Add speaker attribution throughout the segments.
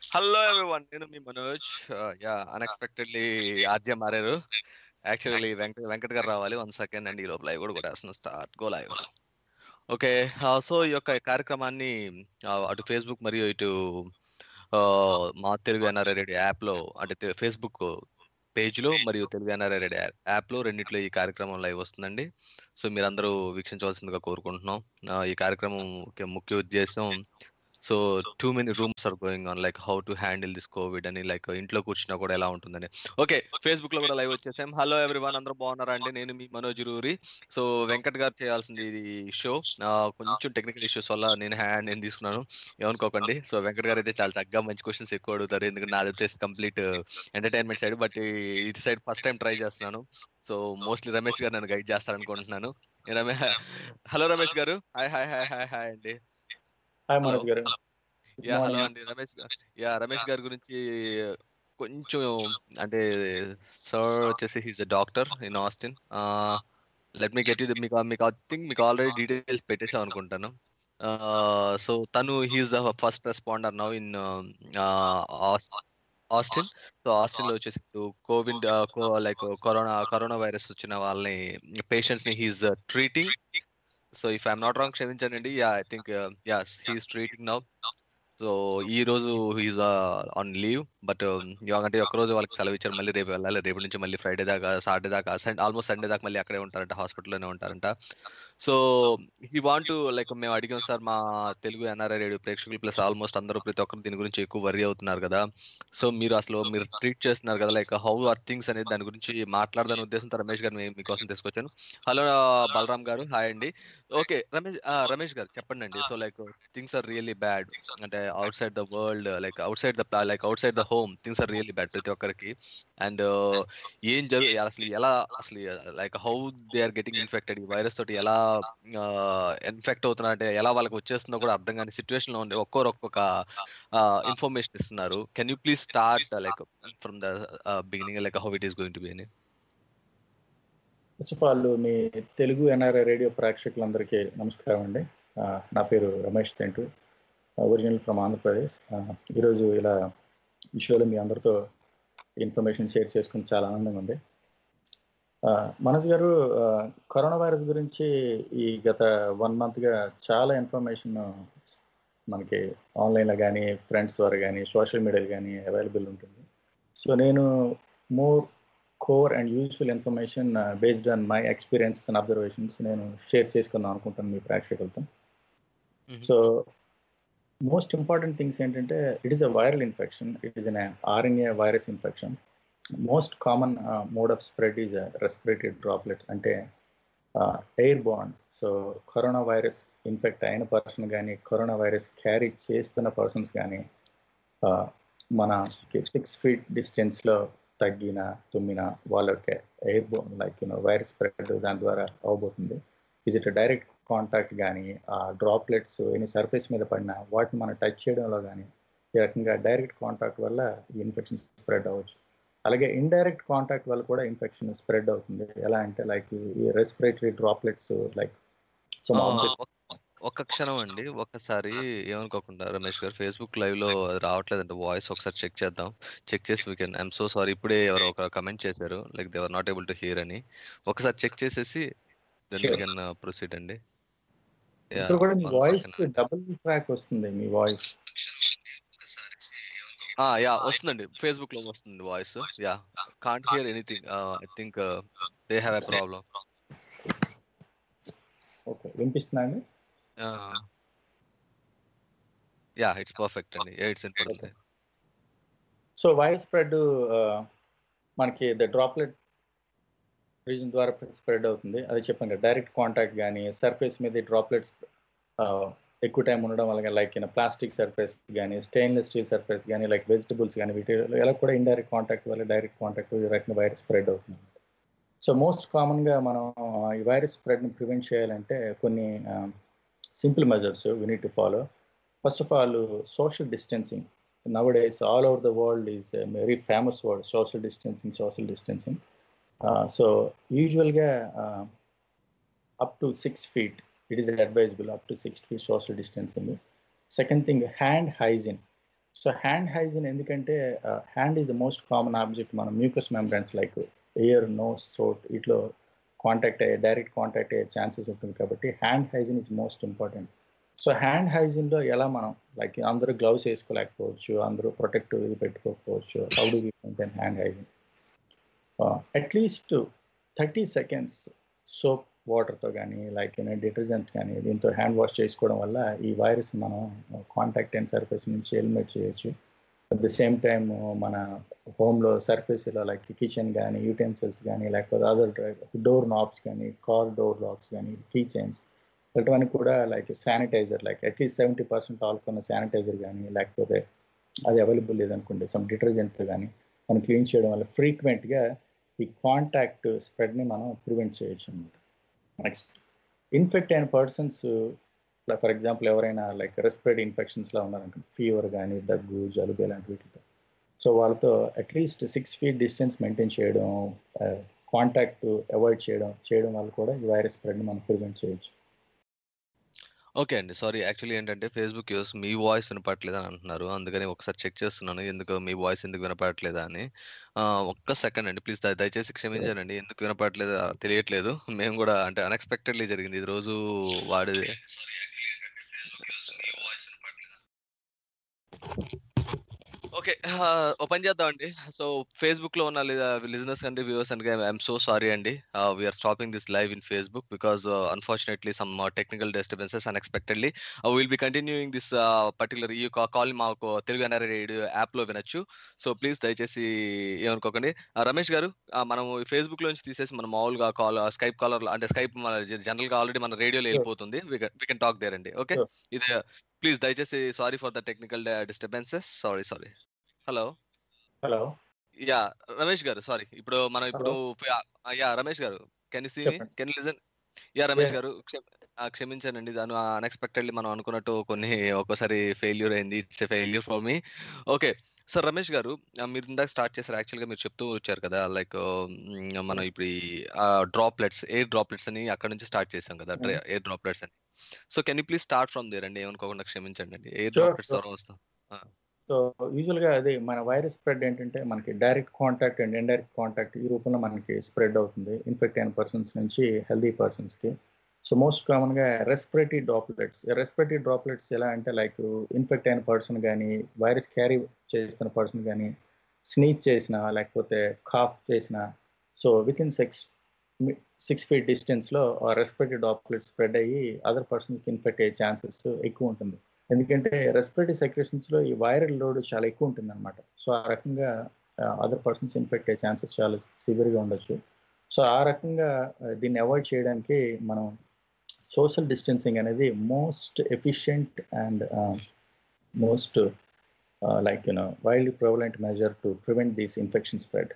Speaker 1: Hello everyone నేను మీ Manoj yeah unexpectedly RJ మారారు యాక్చువల్లీ వెంకట వెంకట్ గారు రావాలి వన్ సెకండ్ అండ్ ఈ లోపల లైవ్ కూడా కొట్టేస్తున్నాం start go live okay so ఈ యొక్క కార్యక్రమాన్ని uh, అటు ఫేస్బుక్ మరియు ఇటు uh, మా తెలుగు ఎన్ఆర్ఐ రేడియో యాప్లో అంటే ఫేస్బుక్ పేజ్లో మరియు తెలుగు ఎన్ఆర్ఐ రేడియో యాప్లో రెండిట్లో ఈ కార్యక్రమం లైవ్ వస్తుందండి సో మీరందరూ వీక్షించవలసిందిగా కోరుకుంటున్నాం Uh, ఈ కార్యక్రమం ముఖ్య- ముఖ్య ఉద్దేశం so too many rooms are going on like how to handle this covid అని లైక్ ఇంట్లో కూర్చున్నా కూడా ఎలా ఉంటుందని ఓకే ఫేస్బుక్ లో కూడా లైవ్ వచ్చేసాం హలో ఎవ్రీవన్ అందరూ బాగున్నారా అండి నేను మీ మనోజ్ రూరి సో వెంకట్ గారు చేయాల్సింది ఇది షో కొంచెం టెక్నికల్ ఇష్యూస్ వల్ల నేను హ్యాండ్ నేను తీసుకున్నాను ఏమనుకోకండి సో వెంకట్ గారు అయితే చాలా చక్కగా మంచి క్వశ్చన్స్ ఎక్కువ అడుగుతారు ఎందుకంటే నాది వచ్చేసి కంప్లీట్ ఎంటర్టైన్మెంట్ సైడ్ బట్ ఇటు సైడ్ ఫస్ట్ టైం ట్రై చేస్తున్నాను సో మోస్ట్లీ రమేష్ గారు నన్ను గైడ్ చేస్తారనుకుంటున్నాను Ramesh hello Ramesh garu hi hi hi hi hi అండి
Speaker 2: hi Manoj garu
Speaker 1: yeah hello అండి రమేష్ గా- యా రమేష్ గారి గురించి కొంచెం అంటే సార్ వచ్చేసి he's uh doctor in Austin let me get మీకు మీకు ఐ థింక్ మీకు ఆల్రెడీ డీటెయిల్స్ పెట్టేసాం అనుకుంటాను సో తను he's the first responder now in Austin so Austin లో వచ్చేసి covid like corona corona virus వచ్చిన వాళ్ళని పేషెంట్స్ ని he's treating so if I'm not wrong క్షమించానండి yeah I think as he's treating now so ఈ రోజు he's on leave but అంటే ఒక రోజు వాళ్ళకి సెలవు ఇచ్చారు మళ్ళీ రేపు వెళ్ళాలి రేపు నుంచి మళ్ళీ ఫ్రైడే దాకా సాటర్డే దాకా ఆల్మోస్ట్ సండే దాకా మళ్ళీ అక్కడే ఉంటారంట హాస్పిటల్లోనే ఉంటారంట సో ఈ వాంట్ లైక్ మేము అడిగాం సార్ మా తెలుగు ఎన్ఆర్ఐ రేడియో ప్రేక్షకులు ప్లస్ ఆల్మోస్ట్ అందరూ ప్రతి ఒక్కరు దీని గురించి ఎక్కువ వరి అవుతున్నారు కదా సో మీరు అసలు మీరు ట్రీట్ చేస్తున్నారు కదా లైక్ హౌ ఆర్ థింగ్స్ అనేది దాని గురించి మాట్లాడదాని ఉద్దేశంతో రమేష్ గారు మీ- మీకోసం తీసుకొచ్చాను హలో బలరామ్ గారు హాయ్ అండి ఓకే రమేష్ ఆ, రమేష్ గారు చెప్పండి అండి so like things are really bad అంటే outside the world like outside the like outside the home things are really bad ప్రతి ఒక్కరికి అండ్ ఏం జరుగు అసలు ఎలా అసలు like how they are getting infected ఈ వైరస్ తోటి ఎలా ఇన్ఫెక్ట్ అవుతున్నారు అంటే ఎలా వాళ్ళకి వచ్చేస్తుందో కూడా అర్థం కాని సిచ్యువేషన్ లో ఉంది ఒక్కొరు ఒక్కొక్క ఇన్ఫర్మేషన్ ఇస్తున్నారు can you please start like from the beginning like how it is going to be అని
Speaker 2: ఫస్ట్ ఆఫ్ ఆల్ మీ తెలుగు ఎన్ఆర్ఐ రేడియో ప్రేక్షకులందరికీ నమస్కారం అండి ఆ, నా పేరు రమేష్ తెంటు ఒరిజినల్ ఫ్రమ్ ఆంధ్రప్రదేశ్ ఆ, ఈరోజు ఇలా ఈ షోలో మీ అందరితో ఇన్ఫర్మేషన్ షేర్ చేసుకుని చాలా ఆనందంగా ఉంది ఆ, మనోజ్ గారు ఆ, కరోనా వైరస్ గురించి ఈ గత వన్ మంత్గా చాలా ఇన్ఫర్మేషన్ మనకి ఆన్లైన్లో కానీ ఫ్రెండ్స్ ద్వారా కానీ సోషల్ మీడియాలో కానీ అవైలబుల్ ఉంటుంది సో నేను more core and useful information based on my experiences and observations నేను షేర్ చేసుకుందాం అనుకుంటాను మీ ప్రేక్షకులతో సో మోస్ట్ ఇంపార్టెంట్ థింగ్స్ ఏంటంటే it is a viral infection it is an RNA virus infection most common mode of spread is respiratory droplet అంటే airborne so corona virus infect అయిన person కానీ corona virus carry చేస్తున్న persons కానీ మన six feet డిస్టెన్స్లో తగ్గిన తుమ్మిన వాళ్ళకి air born like you know virus spread దాని ద్వారా అవబోతుంది విజిట్ డైరెక్ట్ కాంటాక్ట్ కానీ ఆ డ్రాప్లెట్స్ ఎన్ని సర్ఫేస్ మీద పడినా వాటిని మనం టచ్ చేయడంలో కానీ ఈ రకంగా డైరెక్ట్ కాంటాక్ట్ వల్ల ఈ ఇన్ఫెక్షన్ స్ప్రెడ్ అవ్వచ్చు అలాగే ఇండైరెక్ట్ కాంటాక్ట్ వల్ల కూడా ఇన్ఫెక్షన్ స్ప్రెడ్ అవుతుంది ఎలా అంటే లైక్ ఈ రెస్పిరేటరీ డ్రాప్లెట్స్ లైక్ సమ్
Speaker 1: ఒక్క క్షణం అండి ఒక్కసారి ఏమనుకోకుండా రమేష్ గారు ఫేస్బుక్ లైవ్ లో అది రావట్లేదంటే వాయిస్ ఒకసారి చెక్ చేద్దాం చెక్ చేసి we can I'm so sorry ఇప్పుడే ఎవరో ఒక కమెంట్ చేశారు like they are not able to hear అని ఒకసారి చెక్ చేసేసి then we
Speaker 2: Sure.
Speaker 1: Can proceed అండి Yeah,
Speaker 2: ఇప్పుడు కూడా మీ
Speaker 1: one
Speaker 2: voice
Speaker 1: second.
Speaker 2: Double track వస్తుంది మీ వాయిస్
Speaker 1: ఆ యా వస్తుందండి ఫేస్బుక్ లో వస్తుంది voice yeah can't hear anything I think they have a problem
Speaker 2: okay వినిపిస్తున్నా అండి
Speaker 1: యా ఇట్స్ పర్ఫెక్ట్ అండి ఇట్స్ ఇన్ పడుతుంది
Speaker 2: సో వైరస్ స్ప్రెడ్ మనకి ద డ్రాప్లెట్ రీజన్ ద్వారా స్ప్రెడ్ అవుతుంది అది చెప్పాను కదా డైరెక్ట్ కాంటాక్ట్ కానీ సర్ఫేస్ మీద డ్రాప్లెట్స్ ఎక్కువ టైం ఉండడం వల్ల లైక్ ప్లాస్టిక్ సర్ఫేస్ కానీ స్టెయిన్లెస్ స్టీల్ సర్ఫేస్ కానీ లైక్ వెజిటబుల్స్ కానీ వీటి ఎలా కూడా ఇండైరెక్ట్ కాంటాక్ట్ వల్ల డైరెక్ట్ కాంటాక్ట్ ఈ రకంగా వైరస్ స్ప్రెడ్ అవుతుంది సో మోస్ట్ కామన్గా మనం ఆ, ఈ వైరస్ స్ప్రెడ్ని ప్రివెంట్ చేయాలంటే కొన్ని simple measures we need to follow first of all social distancing nowadays all over the world is a very famous word social distancing social distancing uh, so usually uh, up to six feet it is advisable up to six feet social distancing second thing hand hygiene so hand hygiene ఎందుకంటే hand is the most common object మన mucus membranes like air nose throat ఇట్లో contact అయ్యే direct contact అయ్యే chances ఉంటుంది కాబట్టి hand hygiene is most important so hand హైజీన్లో ఎలా మనం లైక్ అందరూ గ్లౌస్ వేసుకోలేకపోవచ్చు అందరూ ప్రొటెక్టివ్ ఇది పెట్టుకోకపోవచ్చు how do we maintain hand hygiene at least thirty seconds soap వాటర్తో కానీ లైక్ డిటర్జెంట్ కానీ దీంతో హ్యాండ్ వాష్ చేసుకోవడం వల్ల ఈ వైరస్ మనం కాంటాక్ట్ అండ్ సర్ఫేస్ నుంచి ఎలిమినేట్ చేయొచ్చు అట్ ద సేమ్ టైమ్ మన హోమ్లో సర్ఫేస్లో లైక్ కిచెన్ కానీ యూటెన్సిల్స్ కానీ లేకపోతే అదర్ డోర్ నాబ్స్ కానీ కార్ డోర్ లాక్స్ కానీ కీ చైన్స్ ఇలాంటివన్నీ కూడా like sanitiser like at least seventy percent ఆల్కున్న శానిటైజర్ కానీ లేకపోతే అది అవైలబుల్ లేదనుకోండి సమ్ డిటర్జెంట్ కానీ మనం క్లీన్ చేయడం వల్ల ఫ్రీక్వెంట్గా ఈ కాంటాక్ట్ స్ప్రెడ్ని మనం ప్రివెంట్ చేయొచ్చు అనమాట నెక్స్ట్ ఇన్ఫెక్ట్ అయిన పర్సన్స్ ఫర్ ఎగ్జాంపుల్ ఎవరైనా లైక్ రెస్పిరేటరీ ఇన్ఫెక్షన్స్లో ఉన్నారనుకో ఫీవర్ కానీ దగ్గు జలుబు ఇలాంటి వీటితో సో వాళ్ళతో at least six feet distance maintain చేయడం కాంటాక్ట్ అవాయిడ్ చేయడం చేయడం వల్ల కూడా ఈ వైరస్ స్ప్రెడ్ని మనం ప్రివెంట్ చేయొచ్చు
Speaker 1: ఓకే అండి సారీ యాక్చువల్లీ ఏంటంటే ఫేస్బుక్ యూస్ మీ వాయిస్ వినపడట్లేదు అని అంటున్నారు అందుకని ఒకసారి చెక్ చేస్తున్నాను ఎందుకు మీ వాయిస్ ఎందుకు వినపడట్లేదా అని ఒక్క సెకండ్ అండి ప్లీజ్ దయచేసి క్షమించానండి ఎందుకు వినపడట్లేదు తెలియట్లేదు మేము కూడా అంటే అన్ఎక్స్పెక్టెడ్లీ జరిగింది ఇది రోజు వాడి ఓకే ఓపెన్ చేద్దాం అండి సో ఫేస్బుక్ లో ఉన్న లిజనర్స్ అండి viewers and I'm so sorry అండి we're stopping this live in Facebook because unfortunately some technical disturbances unexpectedly will be continuing this particular ఈ కాల్ మాకు తెలుగు ఎన్ఆర్ఐ రేడియో యాప్ లో వినొచ్చు సో ప్లీజ్ దయచేసి ఏమనుకోకండి రమేష్ గారు మనం ఫేస్బుక్ లోంచి తీసేసి మనం మామూలుగా కాల్ స్కైప్ కాలర్ అంటే స్కైప్ జనరల్ గా ఆల్రెడీ మన రేడియోలో వెళ్ళిపోతుంది వి కెన్ టాక్ దేర్ అండి ఓకే ఇది ప్లీజ్ దయచేసి sorry for the technical disturbances sorry sorry hello
Speaker 2: hello
Speaker 1: yeah Ramesh గారు సారీ ఇప్పుడు మనం ఇప్పుడు yeah Ramesh garu can see can listen yeah Ramesh garu క్షమించానండి దాని అన్ఎక్స్పెక్టెడ్లీ మనం అనుకున్నట్టు కొన్ని ఒక్కోసారి ఫెయిల్యూర్ అయింది it's a failure for me okay sir Ramesh garu మీరు ఇందాక స్టార్ట్ చేశారు యాక్చువల్గా మీరు చెప్తూ వచ్చారు కదా లైక్ మనం ఇప్పుడు ఈ డ్రాప్లెట్స్ ఎయిర్ డ్రాప్లెట్స్ అని అక్కడ నుంచి స్టార్ట్ చేసాం కదా ఎయిర్ డ్రాప్లెట్స్ అని so can you please start from there అండి ఏమనుకోకుండా క్షమించండి అండి ఎయిర్ డ్రాప్లెట్స్ ద్వారా వస్తాం
Speaker 2: సో యూజువల్గా అదే మన వైరస్ స్ప్రెడ్ ఏంటంటే మనకి direct contact and indirect contact ఈ రూపంలో మనకి స్ప్రెడ్ అవుతుంది ఇన్ఫెక్ట్ అయిన పర్సన్స్ నుంచి హెల్దీ పర్సన్స్కి సో మోస్ట్ కామన్గా రెస్పిరేటరీ డ్రాప్లెట్స్ రెస్పిరేటరీ డ్రాప్లెట్స్ ఎలా అంటే లైక్ ఇన్ఫెక్ట్ అయిన పర్సన్ కానీ వైరస్ క్యారీ చేస్తున్న పర్సన్ కానీ స్నీచ్ చేసిన లేకపోతే కాఫ్ చేసిన so within six six feet డిస్టెన్స్లో రెస్పిరేటరీ డ్రాప్లెట్స్ స్ప్రెడ్ అయ్యి అదర్ పర్సన్స్కి ఇన్ఫెక్ట్ అయ్యే ఛాన్సెస్ ఎక్కువ ఉంటుంది ఎందుకంటే రెస్పిరేటరీ సెక్రేషన్స్లో ఈ వైరల్ లోడ్ చాలా ఎక్కువ ఉంటుంది అనమాట సో ఆ రకంగా అదర్ పర్సన్స్ ఇన్ఫెక్ట్ అయ్యే ఛాన్సెస్ చాలా సివియర్గా ఉండొచ్చు సో ఆ రకంగా దీన్ని అవాయిడ్ చేయడానికి మనం సోషల్ డిస్టెన్సింగ్ అనేది most efficient and most like you know wildly prevalent measure to prevent these infection spread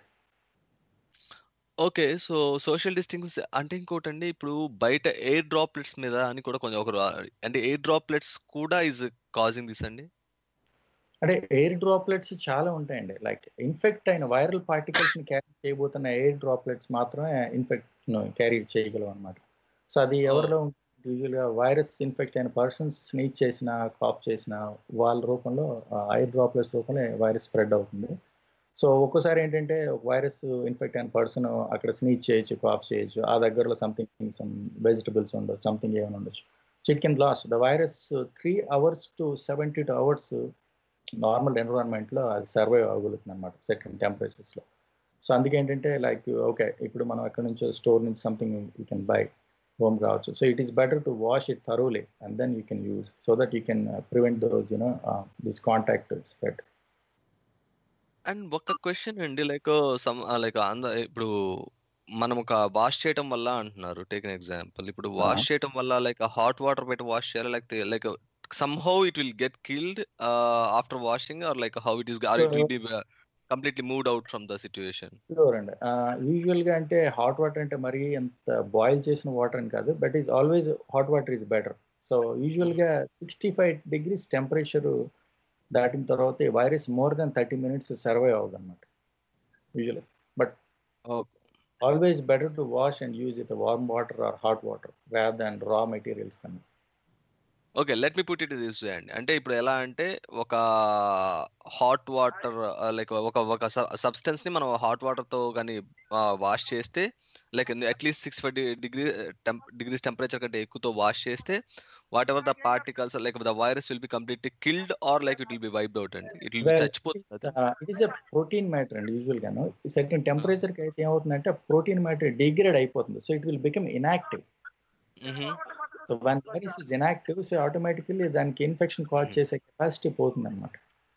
Speaker 1: okay so social distance అంటే ఇంకోటండి ఇప్పుడు బయట ఎయిర్ డ్రాప్లెట్స్ మీద అని కూడా కొంచెం ఒకరు అంటే ఎయిర్ డ్రాప్లెట్స్ కూడా ఇస్ కాజింగ్ దిస్ అండి
Speaker 2: అంటే ఎయిర్ డ్రాప్లెట్స్ చాలా ఉంటాయండి లైక్ ఇన్ఫెక్ట్ అయిన వైరల్ పార్టికల్స్ ని క్యారీ చేయబోతున్న ఎయిర్ డ్రాప్లెట్స్ మాత్రమే ఇన్ఫెక్ట్ క్యారీ చేయగలవు అనమాట సో అది ఎవరిలో యూజువల్గా వైరస్ ఇన్ఫెక్ట్ అయిన పర్సన్స్ స్నీచ్ చేసిన కాప్ చేసిన వాళ్ళ రూపంలో ఎయిర్ డ్రాప్లెట్స్ రూపంలో వైరస్ స్ప్రెడ్ అవుతుంది సో ఒక్కోసారి ఏంటంటే ఒక వైరస్ ఇన్ఫెక్ట్ అయిన పర్సన్ అక్కడ స్నీచ్ చేయొచ్చు కాప్ చేయొచ్చు ఆ దగ్గరలో సంథింగ్ సమ్ వెజిటబుల్స్ ఉండొచ్చు సంథింగ్ ఏమైనా ఉండొచ్చు చిట్ can last the virus three hours to seventy two hours normal ఎన్విరాన్మెంట్లో అది సర్వైవ్ అవ్వగలుగుతుంది అనమాట సెకండ్ టెంపరేచర్స్లో సో అందుకే ఏంటంటే లైక్ ఓకే ఇప్పుడు మనం ఎక్కడి నుంచో స్టోర్ నుంచి something you can buy home కావచ్చు so it is better to wash it thoroughly and then you can use so that you can prevent those you know this contact spread
Speaker 1: and ఒక question అండి like some like అంద ఇప్పుడు మనం ఒక wash చేయటం వల్ల అంటున్నారు టేక్ ఎన్ ఎగ్జాంపుల్ ఇప్పుడు వాష్ చేయటం వల్ల లైక్ హాట్ వాటర్ పెట్టి వాష్ చేయాలి like like somehow it will get killed uh, after washing or like how it is or it will be uh, completely moved out from the situation
Speaker 2: sure అండి యూజువల్గా అంటే hot water అంటే మరీ ఎంత boil చేసిన water అని కాదు but is always hot water is better so యూజువల్గా సిక్స్టీ ఫైవ్ డిగ్రీస్ టెంపరేచర్ దాటిన తర్వాత virus more than thirty minutes survive అవ్వదు అనమాట usually but always better to wash and use it warm water or hot water rather than raw materials కన్నా
Speaker 1: okay let me put it this way అండి అంటే ఇప్పుడు ఎలా అంటే ఒక hot water like ఒక ఒక సబ్స్టెన్స్ ని మనం హాట్ వాటర్ తో కానీ వాష్ చేస్తే like at least six five degree degrees temperature కంటే ఎక్కువతో వాష్ చేస్తే whatever the particles like the virus will be completely killed or like it will be wiped out అండి ఇట్ విల్ బి
Speaker 2: Well,
Speaker 1: చచ్చిపోతుంది
Speaker 2: it is a protein matter అండి usual గాను certain temperature కి అయితే ఏమవుతుందంటే protein matter degrade అయిపోతుంది so it will become inactive so one virus is inactive so automatically దానికి infection cause
Speaker 1: Mhm.
Speaker 2: చేసే కెపాసిటీ పోతుంది అనమాట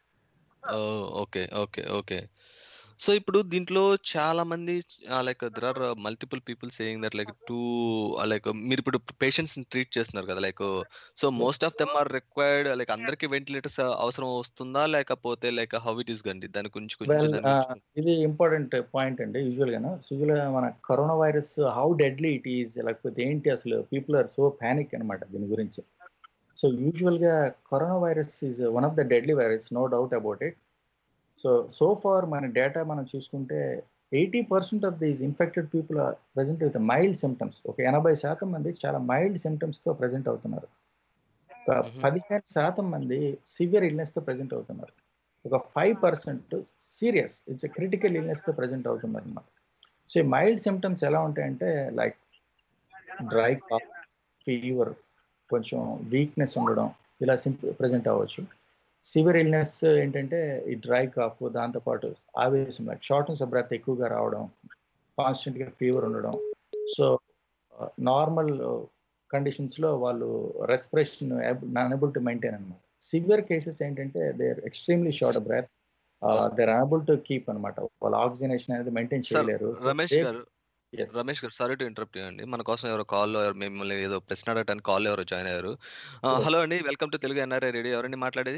Speaker 1: ఓకే ఓకే ఓకే సో ఇప్పుడు దీంట్లో చాలా మంది like there are multiple people saying that like to like మీరు ఇప్పుడు పేషెంట్స్ ట్రీట్ చేస్తున్నారు కదా like so most of them are required like అందరికి వెంటిలేటర్స్ అవసరం వస్తుందా లేకపోతే లైక్ హౌ ఇట్ ఈస్ గండి దాని గురించి కొంచెం
Speaker 2: వెల్
Speaker 1: దాని గురించి
Speaker 2: ఇది ఇంపార్టెంట్ పాయింట్ అండి యూజువల్ గాను యూజువల్ గా మన corona virus how deadly it is లేకపోతే ఏంటి అసలు పీపుల్ ఆర్ సో ప్యానిక్ అనమాట దీని గురించి సో యూజువల్ గా corona virus is one of the deadly virus no doubt about it so so far మన డేటా మనం చూసుకుంటే eighty percent of these infected people are present with mild symptoms ఒక ఎనభై శాతం మంది చాలా మైల్డ్ సిమ్టమ్స్ తో ప్రజెంట్ అవుతున్నారు ఒక
Speaker 1: Mhm.
Speaker 2: పదిహేను శాతం మంది సివియర్ ఇల్నెస్ తో ప్రజెంట్ అవుతున్నారు ఒక five percent serious it's critical illness తో ప్రజెంట్ అవుతున్నారు అన్నమాట సో ఈ మైల్డ్ సిమ్టమ్స్ ఎలా ఉంటాయంటే లైక్ డ్రై కాఫ్ ఫీవర్ కొంచెం వీక్నెస్ ఉండడం ఇలా సింపుల్ ప్రజెంట్ అవ్వచ్చు సివియర్ ఇల్నెస్ ఏంటంటే ఈ డ్రై కాఫ్ దాంతోపాటు ఆవేశం లైక్ షార్ట్నెస్ ఆఫ్ బ్రెత్ ఎక్కువగా రావడం కాన్స్టెంట్గా ఫీవర్ ఉండడం సో నార్మల్ కండిషన్స్లో వాళ్ళు రెస్పిరేషన్ అనబుల్ టు మెయింటైన్ అనమాట సివియర్ కేసెస్ ఏంటంటే they are extremely short breath they are unable to keep అనమాట వాళ్ళ ఆక్సిజనేషన్ అనేది మెయింటైన్
Speaker 1: Sir,
Speaker 2: చేయలేరు So
Speaker 1: రమేష్
Speaker 2: they-
Speaker 1: గారు
Speaker 2: yes.
Speaker 1: రమేష్ గారు సారీ టు ఇంటరప్ట్ అండి మన కోసం ఎవరో కాల్ మిమ్మల్ని ఏదో ప్రశ్న అడగటానికి కాల్ ఎవరో జాయిన్ అయ్యారు
Speaker 2: Yes.
Speaker 1: హలో అండి welcome to Telugu NRI radio ఎవరండి మాట్లాడేది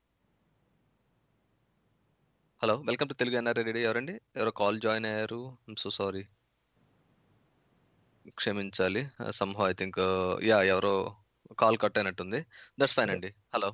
Speaker 1: hello welcome to Telugu NRI radio ఎవరండి ఎవరో కాల్ జాయిన్ అయ్యారు ఐమ్ సో సారీ క్షమించాలి సంహో ఐ థింక్ యా ఎవరో కాల్ కట్ అయినట్టుంది దట్స్ ఫైన్ అండి హలో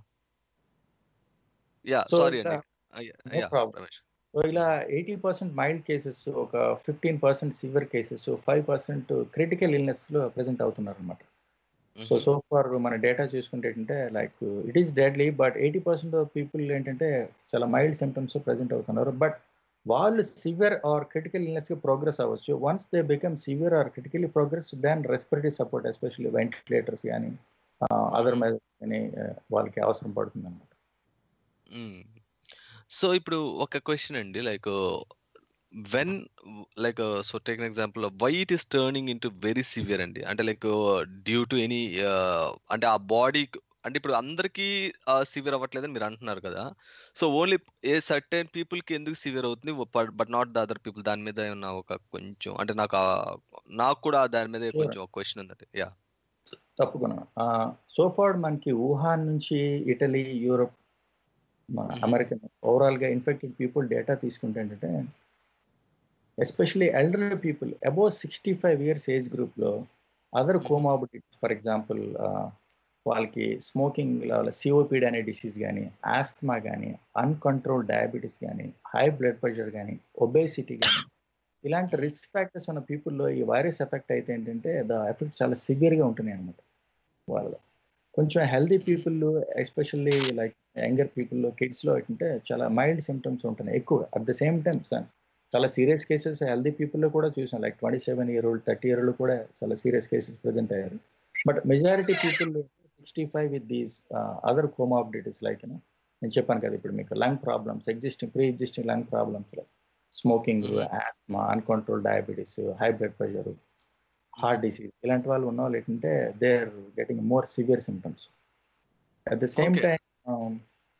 Speaker 1: యా
Speaker 2: So,
Speaker 1: సారీ
Speaker 2: ఇలా-
Speaker 1: అండి
Speaker 2: no
Speaker 1: yeah
Speaker 2: problem.
Speaker 1: Ramesh
Speaker 2: so ఇలా ఎయిటీ పర్సెంట్ మైల్డ్ కేసెస్ ఒక fifteen percent severe cases five percent critical illness లో ప్రెసెంట్ అవుతున్నారు అనమాట సో సో ఫార్ మన డేటా చూసుకుంటే ఏంటంటే like it is deadly but eighty percent of people ఏంటంటే చాలా మైల్డ్ సిమ్టమ్స్ ప్రెసెంట్ అవుతున్నారు బట్ వాళ్ళు సివియర్ ఆర్ క్రిటికల్ ఇల్నెస్ కి ప్రోగ్రెస్ అవ్వచ్చు once they become severe or critically progress then respiratory support especially ventilators కానీ other measures కానీ వాళ్ళకి అవసరం పడుతుంది అనమాట
Speaker 1: సో ఇప్పుడు ఒక క్వశ్చన్ అండి like when like so take example why it is turning in very severe అండి అంటే లైక్ డ్యూ టు ఎనీ అంటే ఆ బాడీ అంటే ఇప్పుడు అందరికీ సివియర్ అవ్వట్లేదని మీరు అంటున్నారు కదా so only a certain people కి ఎందుకు సివియర్ అవుతుంది but not the other people దాని మీద ఏమన్నా ఒక కొంచెం అంటే నాకు ఆ- నాకు కూడా దాని మీద
Speaker 2: Sure.
Speaker 1: కొంచెం ఒక క్వశ్చన్ ఉందండి యా
Speaker 2: తప్పకుండా సో ఫార్ మనకి వుహాన్ నుంచి ఇటలీ యూరోప్ మన
Speaker 1: Mhm.
Speaker 2: అమెరికన్ ఓవరాల్ గా ఇన్ఫెక్టెడ్ పీపుల్ డేటా తీసుకుంటే ఏంటంటే especially elder people above sixty five years age group లో other
Speaker 1: Mhm.
Speaker 2: Comorbidities for example వాళ్ళకి స్మోకింగ్ సిఓపిడి అనే డిసీజ్ కానీ ఆస్తమా కానీ అన్కంట్రోల్ డయాబెటీస్ కానీ హై బ్లడ్ ప్రెషర్ కానీ ఒబేసిటీ కానీ ఇలాంటి రిస్క్ ఫ్యాక్టర్స్ ఉన్న పీపుల్లో ఈ వైరస్ ఎఫెక్ట్ అయితే ఏంటంటే ద ఎఫెక్ట్ చాలా సివియర్గా ఉంటున్నాయి అనమాట వాళ్ళ కొంచెం healthy people especially like younger పీపుల్లో కిడ్స్లో ఏంటంటే చాలా మైల్డ్ సిమ్టమ్స్ ఉంటున్నాయి ఎక్కువ అట్ ద సేమ్ టైం చాలా సీరియస్ కేసెస్ హెల్దీ పీపుల్లో కూడా చూసాం like twenty seven year old thirty year old కూడా చాలా సీరియస్ కేసెస్ ప్రజెంట్ అయ్యారు but majority people sixty five with these other comorbidities like నేను చెప్పాను కదా ఇప్పుడు మీకు lung problems existing pre existing lung problems smoking
Speaker 1: Mhm.
Speaker 2: Asthma uncontrol diabetes high blood pressure heart disease ఇలాంటి వాళ్ళు ఉన్న వాళ్ళు ఏంటంటే they are getting more severe symptoms at the same
Speaker 1: Okay.
Speaker 2: Time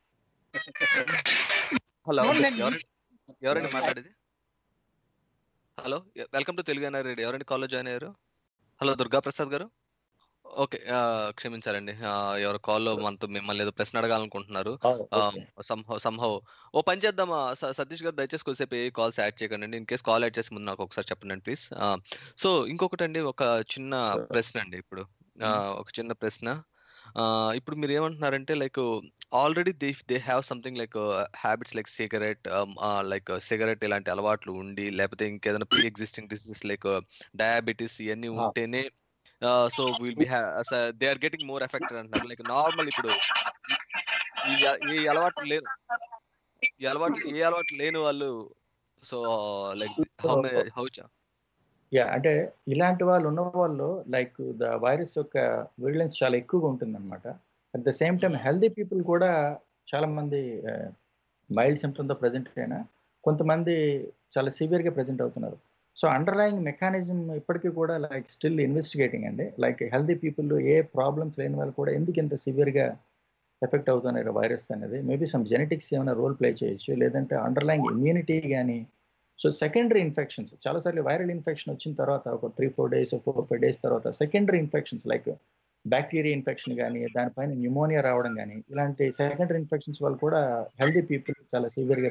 Speaker 1: hello
Speaker 3: అవునండి.
Speaker 1: ఎవరండి ఎవరండి మాట్లాడేది hello welcome to Telugu NR radio ఎవరండి కాల్లో జాయిన్ అయ్యారు హలో దుర్గా ప్రసాద్ గారు ఓకే క్షమించాలండి ఆ, ఎవరు కాల్లో మనతో మిమ్మల్ని ఏదో ప్రశ్న అడగాలనుకుంటున్నారు సంహవ్ ఓ పని చేద్దామా స- సతీష్ గారు దయచేసి కొద్దిసేపు ఏ కాల్స్ యాడ్ చేయకండి ఇన్ కేస్ కాల్ యాడ్ చేసి ముందు నాకు ఒకసారి చెప్పండి ప్లీజ్ సో ఇంకొకటి అండి ఒక చిన్న
Speaker 2: Sure.
Speaker 1: ప్రశ్న అండి ఇప్పుడు ఆ, ఒక చిన్న ప్రశ్న ఆ, ఇప్పుడు మీరు ఏమంటున్నారంటే like already they they have something like habits like cigarette like cigarette ఇలాంటి అలవాట్లు ఉండి లేకపోతే ఇంకేదైనా pre existing diseases like diabetes ఇవన్నీ
Speaker 2: Ah.
Speaker 1: ఉంటేనే so will be they are getting more affected అంటున్నారు లైక్ నార్మల్ ఇప్పుడు ఈ ఈ అలవాటు లేదు ఈ అలవాటు ఏ అలవాటు లేని వాళ్ళు so like how how
Speaker 2: yeah అంటే ఇలాంటి వాళ్ళు ఉన్న వాళ్ళు లైక్ ద వైరస్ యొక్క విజిలెన్స్ చాలా ఎక్కువగా ఉంటుంది అనమాట at the same time healthy people కూడా చాలా మంది మైల్డ్ సిమ్టమ్తో ప్రజెంట్ అయినా కొంతమంది చాలా సివియర్గా ప్రజెంట్ అవుతున్నారు సో అండర్లయింగ్ మెకానిజం ఇప్పటికీ కూడా లైక్ స్టిల్ ఇన్వెస్టిగేటింగ్ అండి లైక్ హెల్దీ పీపుల్ ఏ ప్రాబ్లమ్స్ లేని వాళ్ళు కూడా ఎందుకు ఇంత సివియర్గా ఎఫెక్ట్ అవుతున్నారు వైరస్ అనేది మేబీ సమ్ జెనెటిక్స్ ఏమైనా రోల్ ప్లే చేయొచ్చు లేదంటే అండర్లయింగ్ ఇమ్యూనిటీ కానీ సో సెకండరీ ఇన్ఫెక్షన్స్ చాలాసార్లు వైరల్ ఇన్ఫెక్షన్ వచ్చిన తర్వాత ఒక three four days four five days తర్వాత secondary infections like bacteria infection కానీ దానిపైన న్యూమోనియా రావడం కానీ ఇలాంటి సెకండరీ ఇన్ఫెక్షన్స్ వాళ్ళు కూడా హెల్దీ పీపుల్ చాలా సివియర్గా